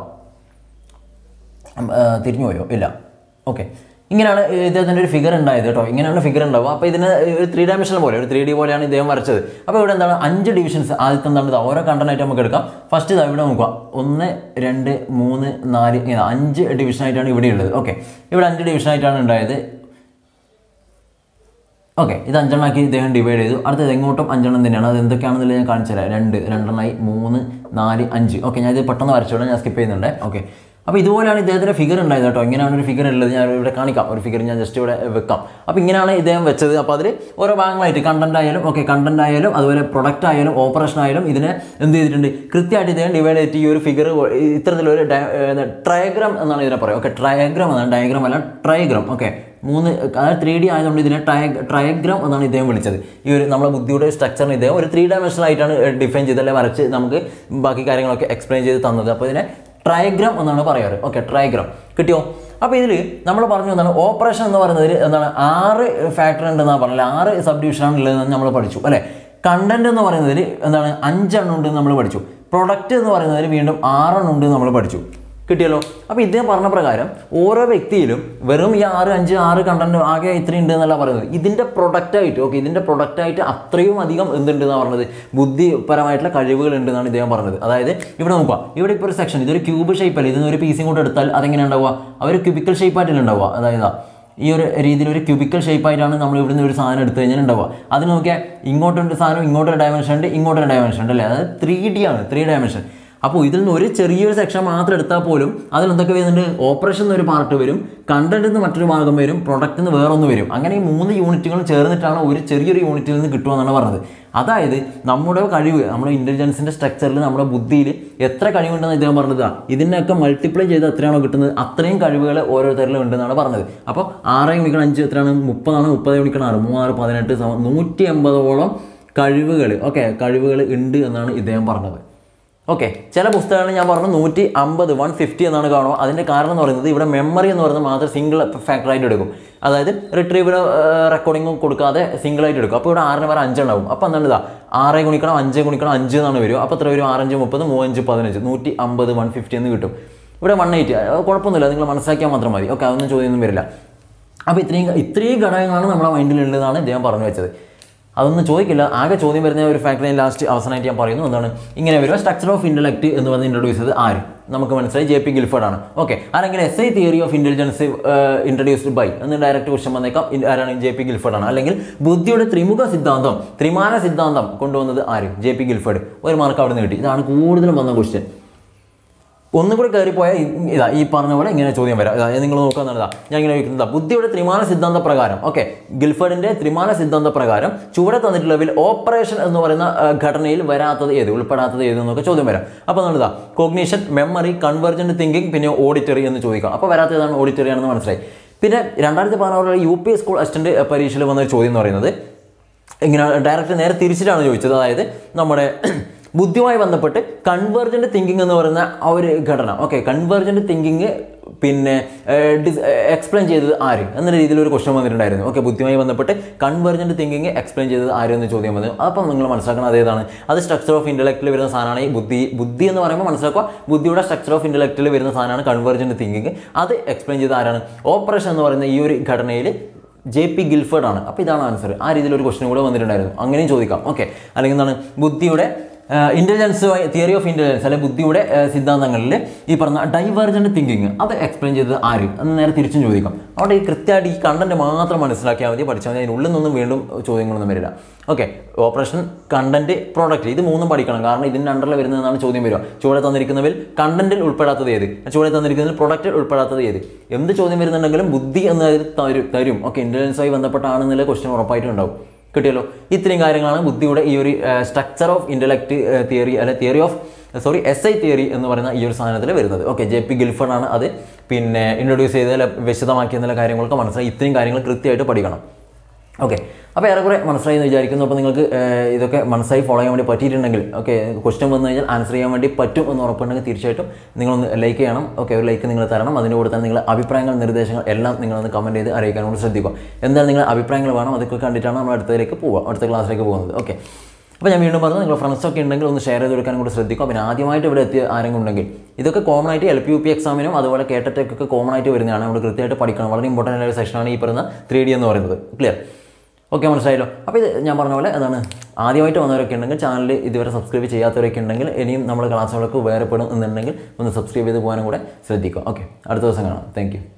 ആ, തിരിഞ്ഞു പോയോ ഇല്ല ഓക്കെ ഇങ്ങനെയാണ് ഇദ്ദേഹത്തിൻ്റെ ഒരു ഫിഗർ ഉണ്ടായത് കേട്ടോ ഇങ്ങനെയാണ് ഫിഗർ ഉണ്ടാവുക അപ്പോൾ ഇതിന് ഒരു ത്രീ ഡയമെൻഷൻ പോലെ ഒരു ത്രീ ഡി പോലെയാണ് ഇദ്ദേഹം വരച്ചത് അപ്പോൾ ഇവിടെ എന്താണ് അഞ്ച് ഡിവിഷൻസ് ആദ്യത്തെ എന്താണ് ഇത് ഓരോ കണ്ടനായിട്ട് നമുക്ക് എടുക്കാം ഫസ്റ്റ് ഇതാ ഇവിടെ നോക്കുക ഒന്ന് രണ്ട് മൂന്ന് നാല് ഇങ്ങനെ അഞ്ച് ഡിവിഷനായിട്ടാണ് ഇവിടെ ഉള്ളത് ഓക്കെ ഇവിടെ അഞ്ച് ഡിവിഷനായിട്ടാണ് ഉണ്ടായത് ഓക്കെ ഇത് അഞ്ചെണ്ണമാക്കി ഇദ്ദേഹം ഡിവൈഡ് ചെയ്തു അടുത്തത് എങ്ങോട്ടും അഞ്ചെണ്ണം തന്നെയാണ് അത് എന്തൊക്കെയാണെന്നുള്ളത് ഞാൻ കാണിച്ചു തരാം രണ്ട് രണ്ടെണ്ണമായി മൂന്ന് നാല് അഞ്ച് ഓക്കെ ഞാൻ ഇത് പെട്ടെന്ന് വരച്ചോളാം ഞാൻ സ്കിപ്പ് ചെയ്യുന്നുണ്ട് ഓക്കെ അപ്പോൾ ഇതുപോലെയാണ് ഇദ്ദേഹത്തിൻ്റെ ഫിഗർ ഉണ്ടായത് കേട്ടോ ഇങ്ങനെയാണ് ഒരു ഫിഗർ ഉള്ളത് ഞാൻ ഇവിടെ കാണിക്കാം ഒരു ഫിഗർ ഞാൻ ജസ്റ്റ് ഇവിടെ വെക്കാം അപ്പോൾ ഇങ്ങനെയാണ് ഇദ്ദേഹം വെച്ചത് അപ്പോൾ അതിൽ ഓരോ ഭാഗങ്ങളായിട്ട് കണ്ടന്റ് ആയാലും ഓക്കെ കണ്ടന്റ് ആയാലും അതുപോലെ പ്രൊഡക്റ്റ് ആയാലും ഓപ്പറേഷൻ ആയാലും ഇതിനെ എന്ത് ചെയ്തിട്ടുണ്ട് കൃത്യമായിട്ട് ഇദ്ദേഹം ഡിവൈഡ് ചെയ്തിട്ട് ഈ ഒരു ഫിഗർ ഇത്തരത്തിലൊരു ട്രയഗ്രാം എന്നാണ് ഇതിനെ പറയുക ഓക്കെ ട്രയഗ്രാം എന്നാണ് ഡയഗ്രാം അല്ല ട്രയഗ്രാം ഓക്കെ മൂന്ന് അതായത് ത്രീ ഡി ആയതുകൊണ്ട് ഇതിനെ ട്രയ ട്രയഗ്രാം എന്നാണ് ഇദ്ദേഹം വിളിച്ചത് ഈ ഒരു നമ്മുടെ ബുദ്ധിയുടെ സ്ട്രക്ചറിന് ഇദ്ദേഹം ഒരു ത്രീ ഡയമെൻഷണൽ ആയിട്ടാണ് ഡിഫൈൻ ചെയ്ത് അല്ലെ വരച്ച് നമുക്ക് ബാക്കി കാര്യങ്ങളൊക്കെ എക്സ്പ്ലെയിൻ ചെയ്ത് തന്നത് അപ്പോൾ ഇതിനെ ട്രയഗ്രാം എന്നാണ് പറയാറ് ഓക്കെ ട്രയഗ്രാം കിട്ടിയോ അപ്പോൾ ഇതിൽ നമ്മൾ പറഞ്ഞു എന്താണ് ഓപ്പറേഷൻ എന്ന് പറയുന്നതിൽ എന്താണ് ആറ് ഫാക്ടർ ഉണ്ടെന്നാണ് പറഞ്ഞത് ആറ് സബ് ഡിവിഷനാണ് ഉള്ളതെന്ന് നമ്മൾ പഠിച്ചു അല്ലേ കണ്ടന്റ് എന്ന് പറയുന്നതിൽ എന്താണ് അഞ്ചെണ്ണം ഉണ്ട് നമ്മൾ പഠിച്ചു പ്രൊഡക്റ്റ് എന്ന് പറയുന്നതിൽ വീണ്ടും ആറെണ്ണം ഉണ്ട് നമ്മൾ പഠിച്ചു കിട്ടിയല്ലോ അപ്പോൾ ഇദ്ദേഹം പറഞ്ഞ പ്രകാരം ഓരോ വ്യക്തിയിലും വെറും ഈ ആറ് അഞ്ച് ആറ് കണ്ടന്റ് ആകെ ഇത്രയും ഉണ്ട് എന്നല്ല പറയുന്നത് ഇതിൻ്റെ പ്രൊഡക്റ്റായിട്ട് ഓക്കെ ഇതിൻ്റെ പ്രൊഡക്റ്റായിട്ട് അത്രയും അധികം എന്തുണ്ട് എന്നാണ് പറഞ്ഞത് ബുദ്ധിപരമായിട്ടുള്ള കഴിവുകൾ ഉണ്ട് എന്നാണ് ഇദ്ദേഹം പറഞ്ഞത് അതായത് ഇവിടെ നോക്കുക ഇവിടെ ഇപ്പോൾ ഒരു സെക്ഷൻ ഇതൊരു ക്യൂബ് ഷേപ്പ് അല്ല ഇതിന് ഒരു പീസും കൂടെ എടുത്താൽ അതെങ്ങനെ ഉണ്ടാവുക അവർ ക്യൂബിക്കൽ ഷേപ്പായിട്ടല്ല ഉണ്ടാവുക അതായത് ഈ ഒരു രീതിയിൽ ഒരു ക്യൂബിക്കൽ ഷേപ്പായിട്ടാണ് നമ്മൾ ഇവിടുന്ന് ഒരു സാധനം എടുത്തു കഴിഞ്ഞാൽ ഉണ്ടാവുക അത് നോക്കിയാൽ ഇങ്ങോട്ടൊരു സാധനം ഇങ്ങോട്ടൊരു ഡയമെൻഷൻ ഉണ്ട് ഇങ്ങോട്ടൊരു ഡയമെൻഷൻ ഉണ്ട് അല്ലേ അതായത് ത്രീ ഡി ആണ് ത്രീ ഡയമെൻഷൻ അപ്പോൾ ഇതിൽ നിന്ന് ഒരു ചെറിയൊരു സെക്ഷൻ മാത്രം എടുത്താൽ പോലും അതിൽ എന്തൊക്കെ വരുന്നുണ്ട് ഓപ്പറേഷൻ എന്നൊരു പാർട്ട് വരും കണ്ടന്റ് നിന്ന് മറ്റൊരു ഭാഗം വരും പ്രൊഡക്റ്റ് നിന്ന് വേറൊന്ന് വരും അങ്ങനെ ഈ മൂന്ന് യൂണിറ്റുകളും ചേർന്നിട്ടാണ് ഒരു ചെറിയൊരു യൂണിറ്റിൽ നിന്ന് കിട്ടുമെന്നാണ് പറഞ്ഞത് അതായത് നമ്മുടെ കഴിവ് നമ്മുടെ ഇൻ്റലിജൻസിൻ്റെ സ്ട്രക്ചറിൽ നമ്മുടെ ബുദ്ധിയിൽ എത്ര കഴിവുണ്ടെന്ന് ഇദ്ദേഹം പറഞ്ഞത് ഇതിനൊക്കെ മൾട്ടിപ്ലൈ ചെയ്ത് എത്രയാണോ കിട്ടുന്നത് അത്രയും കഴിവുകൾ ഓരോരുത്തരിലും ഉണ്ടെന്നാണ് പറഞ്ഞത് അപ്പോൾ ആറ് ഗുണിക്കണം അഞ്ച് എത്രയാണ് മുപ്പതാണ് മുപ്പത് ഗുണിക്കണം ആറ് മൂന്നാറ് പതിനെട്ട് സമം നൂറ്റി എൺപതോളം കഴിവുകൾ ഓക്കെ കഴിവുകൾ ഉണ്ട് എന്നാണ് ഇദ്ദേഹം പറഞ്ഞത് ഓക്കെ ചില പുസ്തകങ്ങളിൽ ഞാൻ പറഞ്ഞു നൂറ്റി അമ്പത് വൺ ഫിഫ്റ്റി എന്നാണ് കാണുക അതിൻ്റെ കാരണം എന്ന് പറയുന്നത് ഇവിടെ മെമ്മറി എന്ന് പറയുന്നത് മാത്രം സിംഗിൾ ഫാക്ടറായിട്ട് എടുക്കും അതായത് റിട്രീവൽ റെക്കോർഡിങ്ങും കൊടുക്കാതെ സിംഗിൾ ആയിട്ട് എടുക്കും അപ്പോൾ ഇവിടെ ആറിന് വരെ അഞ്ചെണ്ണാവും അപ്പോൾ എന്താണ് ഇതാ ആറ് ഗുണിക്കണം അഞ്ച് ഗുണിക്കണം അഞ്ച് എന്നാണ് വരും അപ്പോൾ എത്ര വരും ആറഞ്ച് മുപ്പത് മൂവഞ്ച് പതിനഞ്ച് നൂറ്റി അമ്പത് വൺ ഫിഫ്റ്റി എന്ന് കിട്ടും ഇവിടെ വൺ എയ്റ്റി കുഴപ്പമൊന്നുമില്ല നിങ്ങൾ മനസ്സിലാക്കിയാൽ മാത്രം മതി ഓക്കെ അതൊന്നും ചോദ്യമൊന്നും വരില്ല അപ്പോൾ ഇത്രയും ഇത്രയും ഘടകങ്ങളാണ് നമ്മുടെ മൈൻഡിലുള്ളതാണ് ഇദ്ദേഹം പറഞ്ഞു വെച്ചത് അതൊന്നും ചോദിക്കില്ല ആകെ ചോദ്യം വരുന്ന ഒരു ഫാക്ടറി ലാസ്റ്റ് അവസാനമായിട്ട് ഞാൻ പറയുന്നു എന്താണ് ഇങ്ങനെ വരും സ്ട്രക്ചർ ഓഫ് ഇൻ്റലക്ട് എന്ന് പറഞ്ഞ് ഇൻട്രൊഡ്യൂസ് ചെയ്തത് ആര് നമുക്ക് മനസ്സിലായി ജെ പി ഗിൽഫർഡ് ആണ് ഓക്കെ അല്ലെങ്കിൽ S I theory of intelligence introduced by എന്ന് ഡയറക്റ്റ് ക്വസ്റ്റൻ വന്നേക്കാം ഇൻ- ആരാണ് ജെ പി ഗിൽഫർഡ് ആണ് അല്ലെങ്കിൽ ബുദ്ധിയുടെ ത്രിമുഖ സിദ്ധാന്തം ത്രിമാന സിദ്ധാന്തം കൊണ്ടുവന്നത് ആര് ജെ പി ഗിൽഫർഡ് ഒരു മാർക്ക് അവിടെ നിന്ന് കിട്ടി ഇതാണ് കൂടുതലും വന്ന ക്വസ്റ്റ്യൻ ഒന്നും കൂടി കയറിപ്പോയാൽ ഇ- ഇതാ ഈ പറഞ്ഞ പോലെ ഇങ്ങനെ ചോദ്യം വരാം ഇതാ നിങ്ങൾ നോക്കാന്നുള്ളതാ ഞാൻ ഇങ്ങനെ ചോദിക്കുന്നത് ബുദ്ധിയുടെ ത്രിമാന സിദ്ധാന്ത പ്രകാരം ഓക്കെ ഗിൽഫർഡിന്റെ ത്രിമാന സിദ്ധാന്ത പ്രകാരം ചുവടെ തന്നിട്ടുള്ളതിൽ ഓപ്പറേഷൻ എന്ന് പറയുന്ന ആ, ഘടനയിൽ വരാത്തത് ഏത് ഉൾപ്പെടാത്തത് ഏത് എന്നൊക്കെ ചോദ്യം വരാം അപ്പോൾ നമ്മളിതാ കോഗ്നീഷൻ മെമ്മറി കൺവെർജന്റ് തിങ്കിങ് പിന്നെ ഓഡിറ്ററി എന്ന് ചോദിക്കാം അപ്പോൾ വരാത്ത ഏതാണ് ഓഡിറ്ററി ആണെന്ന് മനസ്സിലായി പിന്നെ രണ്ടായിരത്തി പതിനാറിലെ യു പി സ്കൂൾ അസിസ്റ്റന്റ് പരീക്ഷയിൽ വന്ന ഒരു ചോദ്യം എന്ന് പറയുന്നത് ഇങ്ങനെ ഡയറക്റ്റ് നേരെ തിരിച്ചിട്ടാണ് ചോദിച്ചത് അതായത് നമ്മുടെ ബുദ്ധിയുമായി ബന്ധപ്പെട്ട് കൺവേർജന്റ് തിങ്കിങ് എന്ന് പറയുന്ന ആ ഒരു ഘടന ഓക്കെ കൺവേർജന്റ് തിങ്കിങ് പിന്നെ എക്സ്പ്ലെയിൻ ചെയ്തത് ആര് എന്ന രീതിയിൽ ഒരു ക്വസ്റ്റൻ വന്നിട്ടുണ്ടായിരുന്നു ഓക്കെ ബുദ്ധിയുമായി ബന്ധപ്പെട്ട് കൺവേർജന്റ് തിങ്കിങ് എക്സ്പ്ലെയിൻ ചെയ്തത് ആര് എന്ന് ചോദ്യം വന്നു അപ്പം നിങ്ങൾ മനസ്സിലാക്കണം അതേതാണ് അത് സ്ട്രക്ചർ ഓഫ് ഇന്റലക്റ്റിൽ വരുന്ന സാധനമാണ് ഈ ബുദ്ധി ബുദ്ധി എന്ന് പറയുമ്പോൾ മനസ്സിലാക്കുക ബുദ്ധിയുടെ സ്ട്രക്ചർ ഓഫ് ഇന്റലക്റ്റിൽ വരുന്ന സാധനമാണ് കൺവേർജന്റ് തിങ്കിങ് അത് എക്സ്പ്ലെയിൻ ചെയ്തത് ആരാണ് ഓപ്പറേഷൻ എന്ന് പറയുന്ന ഈ ഒരു ഘടനയിൽ ജെ പി ഗിൽഫേർഡ് ആണ് അപ്പോൾ ഇതാണ് ആൻസർ ആ രീതിയിൽ ഒരു ക്വസ്റ്റൻ കൂടെ വന്നിട്ടുണ്ടായിരുന്നു അങ്ങനെയും ചോദിക്കാം ഓക്കെ അല്ലെങ്കിൽ എന്താണ് ബുദ്ധിയുടെ ഇൻ്റലിജൻസ് തിയറി ഓഫ് ഇൻ്റലിജൻസ് അല്ലെങ്കിൽ ബുദ്ധിയുടെ ആ, സിദ്ധാന്തങ്ങളിൽ ഈ പറഞ്ഞ ഡൈവേർജൻ്റ് തിങ്കിങ് അത് എക്സ്പ്ലെയിൻ ചെയ്തത് ആര് എന്ന് നേരെ തിരിച്ചും ചോദിക്കാം അവിടെ ഈ കൃത്യമായിട്ട് ഈ കണ്ടന്റ് മാത്രം മനസ്സിലാക്കിയാൽ മതി പഠിച്ചാൽ മതി അതിനുള്ളിൽ നിന്നും വീണ്ടും ചോദ്യങ്ങളൊന്നും വരില്ല ഓക്കെ ഓപ്പറേഷൻ കണ്ടന്റ് പ്രോഡക്റ്റ് ഇത് മൂന്നും പഠിക്കണം കാരണം ഇതിൻ്റെ അണ്ടറിൽ വരുന്നതെന്നാണ് ചോദ്യം വരിക ചുവടെ തന്നിരിക്കുന്നതിൽ കണ്ടന്റിൽ ഉൾപ്പെടാത്തത് ഏത് ചുവടെ തന്നിരിക്കുന്നതിൽ പ്രൊഡക്റ്റിൽ ഉൾപ്പെടാത്തത് ഏത് എന്ത് ചോദ്യം വരുന്നുണ്ടെങ്കിലും ബുദ്ധി എന്നതിൽ തരും തരും ഓക്കെ ഇൻ്റലിജൻസുമായി ബന്ധപ്പെട്ടാണെന്നുള്ള ക്വസ്റ്റ്യൻ ഉറപ്പായിട്ടും ഉണ്ടാവും കിട്ടിയല്ലോ ഇത്രയും കാര്യങ്ങളാണ് ബുദ്ധിയുടെ ഈ ഒരു സ്ട്രക്ചർ ഓഫ് ഇൻ്റലക്ട് തിയറി അല്ലെ theory of sorry S I theory എന്ന് പറയുന്ന ഈ ഒരു സാധനത്തിൽ വരുന്നത് ഓക്കെ ജെ പി ഗിൽഫൺ ആണ് അത് പിന്നെ ഇൻട്രൊഡ്യൂസ് ചെയ്ത അല്ലെ വിശദമാക്കിയ എന്നുള്ള കാര്യങ്ങളൊക്കെ മനസ്സിലായി ഇത്രയും കാര്യങ്ങൾ കൃത്യമായിട്ട് പഠിക്കണം ഓക്കെ അപ്പോൾ ഏറെക്കുറെ മനസ്സിലായി എന്ന് വിചാരിക്കുന്നു അപ്പോൾ നിങ്ങൾക്ക് ഏഹ്, ഇതൊക്കെ മനസ്സിലായി ഫോളോ ചെയ്യാൻ വേണ്ടി പറ്റിയിട്ടുണ്ടെങ്കിൽ ഓക്കെ ക്വസ്റ്റ്യൻ വന്നു കഴിഞ്ഞാൽ ആൻസർ ചെയ്യാൻ വേണ്ടി പറ്റും എന്ന് ഉറപ്പുണ്ടെങ്കിൽ തീർച്ചയായിട്ടും നിങ്ങളൊന്ന് ലൈക്ക് ചെയ്യണം ഓക്കെ ഒരു ലൈക്ക് നിങ്ങൾ തരണം അതിൻ്റെ കൂടെ തന്നെ നിങ്ങളുടെ അഭിപ്രായങ്ങൾ നിർദ്ദേശങ്ങൾ എല്ലാം നിങ്ങളൊന്ന് കമൻറ്റ് ചെയ്ത് അറിയിക്കാൻ കൂടി ശ്രദ്ധിക്കുക എന്താണ് നിങ്ങളുടെ അഭിപ്രായങ്ങൾ വേണം അതൊക്കെ കണ്ടിട്ടാണ് നമ്മൾ അടുത്തതിലേക്ക് പോവുക അടുത്ത ക്ലാസ്സിലേക്ക് പോകുന്നത് ഓക്കെ അപ്പോൾ ഞാൻ വീണ്ടും പറഞ്ഞു നിങ്ങൾ ഫ്രണ്ട്സ് ഒക്കെ ഉണ്ടെങ്കിൽ ഒന്ന് ഷെയർ ചെയ്ത് കൊടുക്കാൻ കൂടി ശ്രദ്ധിക്കുക പിന്നെ ആദ്യമായിട്ട് ഇവിടെ എത്തിയ ആരെങ്കിലും ഉണ്ടെങ്കിൽ ഇതൊക്കെ കോമൺ ആയിട്ട് എൽ പി യു പി എക്സാമിനും അതുപോലെ കേട്ടറ്റൊക്കെ കോമൺ ആയിട്ട് വരുന്നതാണ് നമ്മൾ കൃത്യമായിട്ട് പഠിക്കണം വളരെ ഇമ്പോർട്ടൻ്റ് ആയ ഒരു സെഷനാണ് ഈ പറയുന്ന ത്രീ ഡി എന്ന് പറയുന്നത് ക്ലിയർ ഓക്കെ മനസ്സിലായല്ലോ അപ്പോൾ ഇത് ഞാൻ പറഞ്ഞ പോലെ അതാണ് ആദ്യമായിട്ട് വന്നവരൊക്കെ ഉണ്ടെങ്കിൽ ചാനൽ ഇതുവരെ സബ്സ്ക്രൈബ് ചെയ്യാത്തവരൊക്കെ ഉണ്ടെങ്കിൽ ഇനിയും നമ്മുടെ ക്ലാസ്സുകളൊക്കെ ഉപകാരപ്പെടും എന്നുണ്ടെങ്കിൽ ഒന്ന് സബ്സ്ക്രൈബ് ചെയ്ത് പോകാനും കൂടെ ശ്രദ്ധിക്കുക ഓക്കെ അടുത്ത ദിവസം കാണാം താങ്ക്